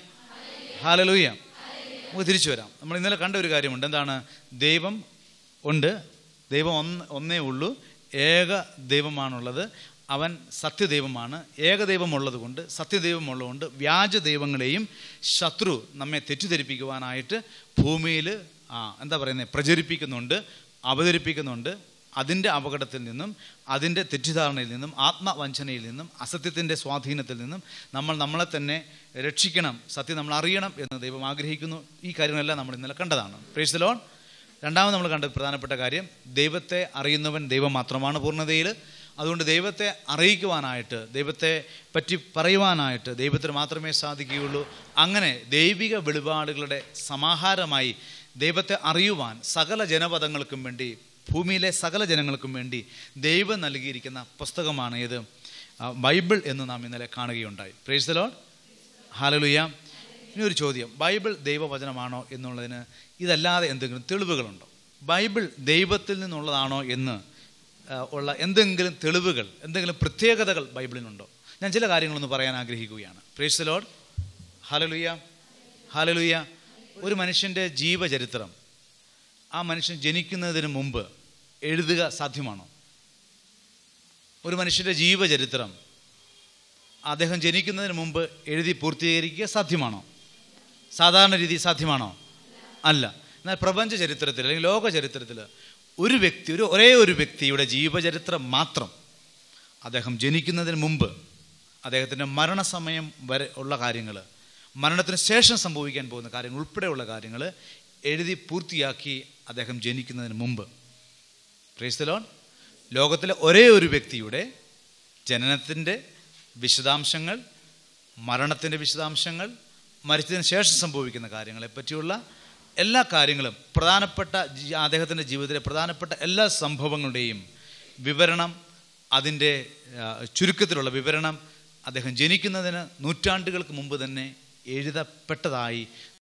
ഹാലലുയ നമുക്ക് തിരിച്ചു വരാം നമ്മൾ ഇന്നലെ കണ്ട ഒരു കാര്യമുണ്ട് എന്താണ് ദൈവം ഉണ്ട് ദൈവം ഒന്ന് ഒന്നേ ഉള്ളൂ ഏക ദൈവമാണുള്ളത് അവൻ സത്യദൈവമാണ് ഏകദൈവമുള്ളത് കൊണ്ട് സത്യദൈവമുള്ളതുകൊണ്ട് വ്യാജ ദൈവങ്ങളെയും ശത്രു നമ്മെ തെറ്റിദ്ധരിപ്പിക്കുവാനായിട്ട് ഭൂമിയിൽ ആ എന്താ പറയുന്നത് പ്രചരിപ്പിക്കുന്നുണ്ട് അവതരിപ്പിക്കുന്നുണ്ട് അതിൻ്റെ അപകടത്തിൽ നിന്നും അതിൻ്റെ തെറ്റിദ്ധാരണയിൽ നിന്നും ആത്മവഞ്ചനയിൽ നിന്നും അസത്യത്തിൻ്റെ സ്വാധീനത്തിൽ നിന്നും നമ്മൾ നമ്മളെ തന്നെ രക്ഷിക്കണം സത്യം നമ്മൾ അറിയണം എന്ന് ദൈവം ആഗ്രഹിക്കുന്നു ഈ കാര്യങ്ങളെല്ലാം നമ്മൾ ഇന്നലെ കണ്ടതാണ് പ്രേസ് ലോൺ രണ്ടാമത് നമ്മൾ കണ്ട പ്രധാനപ്പെട്ട കാര്യം ദൈവത്തെ അറിയുന്നവൻ ദൈവം മാത്രമാണ് പൂർണ്ണതയിൽ അതുകൊണ്ട് ദൈവത്തെ അറിയിക്കുവാനായിട്ട് ദൈവത്തെ പറ്റി പറയുവാനായിട്ട് ദൈവത്തിന് മാത്രമേ സാധിക്കുകയുള്ളൂ അങ്ങനെ ദൈവിക വെളിപാടുകളുടെ സമാഹാരമായി ദൈവത്തെ അറിയുവാൻ സകല ജനപദങ്ങൾക്കും വേണ്ടി ഭൂമിയിലെ സകല ജനങ്ങൾക്കും വേണ്ടി ദൈവം നൽകിയിരിക്കുന്ന പുസ്തകമാണ് ഇത് ആ, ബൈബിൾ എന്ന് നാം ഇന്നലെ കാണുകയുണ്ടായി പ്രേസ് ലോഡ് ഹാലലുയ ഇനി ഒരു ചോദ്യം ബൈബിൾ ദൈവവചനമാണോ എന്നുള്ളതിന് ഇതല്ലാതെ എന്തെങ്കിലും തെളിവുകളുണ്ടോ ബൈബിൾ ദൈവത്തിൽ നിന്നുള്ളതാണോ എന്ന് ആ, ഉള്ള എന്തെങ്കിലും തെളിവുകൾ എന്തെങ്കിലും പ്രത്യേകതകൾ ബൈബിളിനുണ്ടോ ഞാൻ ചില കാര്യങ്ങളൊന്ന് പറയാൻ ആഗ്രഹിക്കുകയാണ് പ്രേസ് ലോഡ് ഹാലലുയ ഹാലലുയ ഒരു മനുഷ്യൻ്റെ ജീവചരിത്രം ആ മനുഷ്യൻ ജനിക്കുന്നതിന് മുമ്പ് എഴുതുക സാധ്യമാണോ ഒരു മനുഷ്യൻ്റെ ജീവചരിത്രം അദ്ദേഹം ജനിക്കുന്നതിന് മുമ്പ് എഴുതി പൂർത്തീകരിക്കുക സാധ്യമാണോ സാധാരണ രീതി സാധ്യമാണോ അല്ല എന്നാൽ പ്രപഞ്ച ചരിത്രത്തിൽ അല്ലെങ്കിൽ ലോക ചരിത്രത്തിൽ ഒരു വ്യക്തി ഒരു ഒരേ ഒരു വ്യക്തിയുടെ ജീവചരിത്രം മാത്രം അദ്ദേഹം ജനിക്കുന്നതിന് മുമ്പ് അദ്ദേഹത്തിൻ്റെ മരണസമയം വരെ ഉള്ള കാര്യങ്ങൾ മരണത്തിന് ശേഷം സംഭവിക്കാൻ പോകുന്ന കാര്യങ്ങൾ ഉൾപ്പെടെയുള്ള കാര്യങ്ങൾ എഴുതി പൂർത്തിയാക്കി അദ്ദേഹം ജനിക്കുന്നതിന് മുമ്പ് പ്രേസ്തലോൺ ലോകത്തിലെ ഒരേ ഒരു വ്യക്തിയുടെ ജനനത്തിൻ്റെ വിശദാംശങ്ങൾ മരണത്തിൻ്റെ വിശദാംശങ്ങൾ മരിച്ചതിന് ശേഷം സംഭവിക്കുന്ന കാര്യങ്ങളെ പറ്റിയുള്ള എല്ലാ കാര്യങ്ങളും പ്രധാനപ്പെട്ട ജി- അദ്ദേഹത്തിൻ്റെ ജീവിതത്തിലെ പ്രധാനപ്പെട്ട എല്ലാ സംഭവങ്ങളുടെയും വിവരണം അതിൻ്റെ ആ, ചുരുക്കത്തിലുള്ള വിവരണം അദ്ദേഹം ജനിക്കുന്നതിന് നൂറ്റാണ്ടുകൾക്ക് മുമ്പ് തന്നെ എഴുതപ്പെട്ടതായി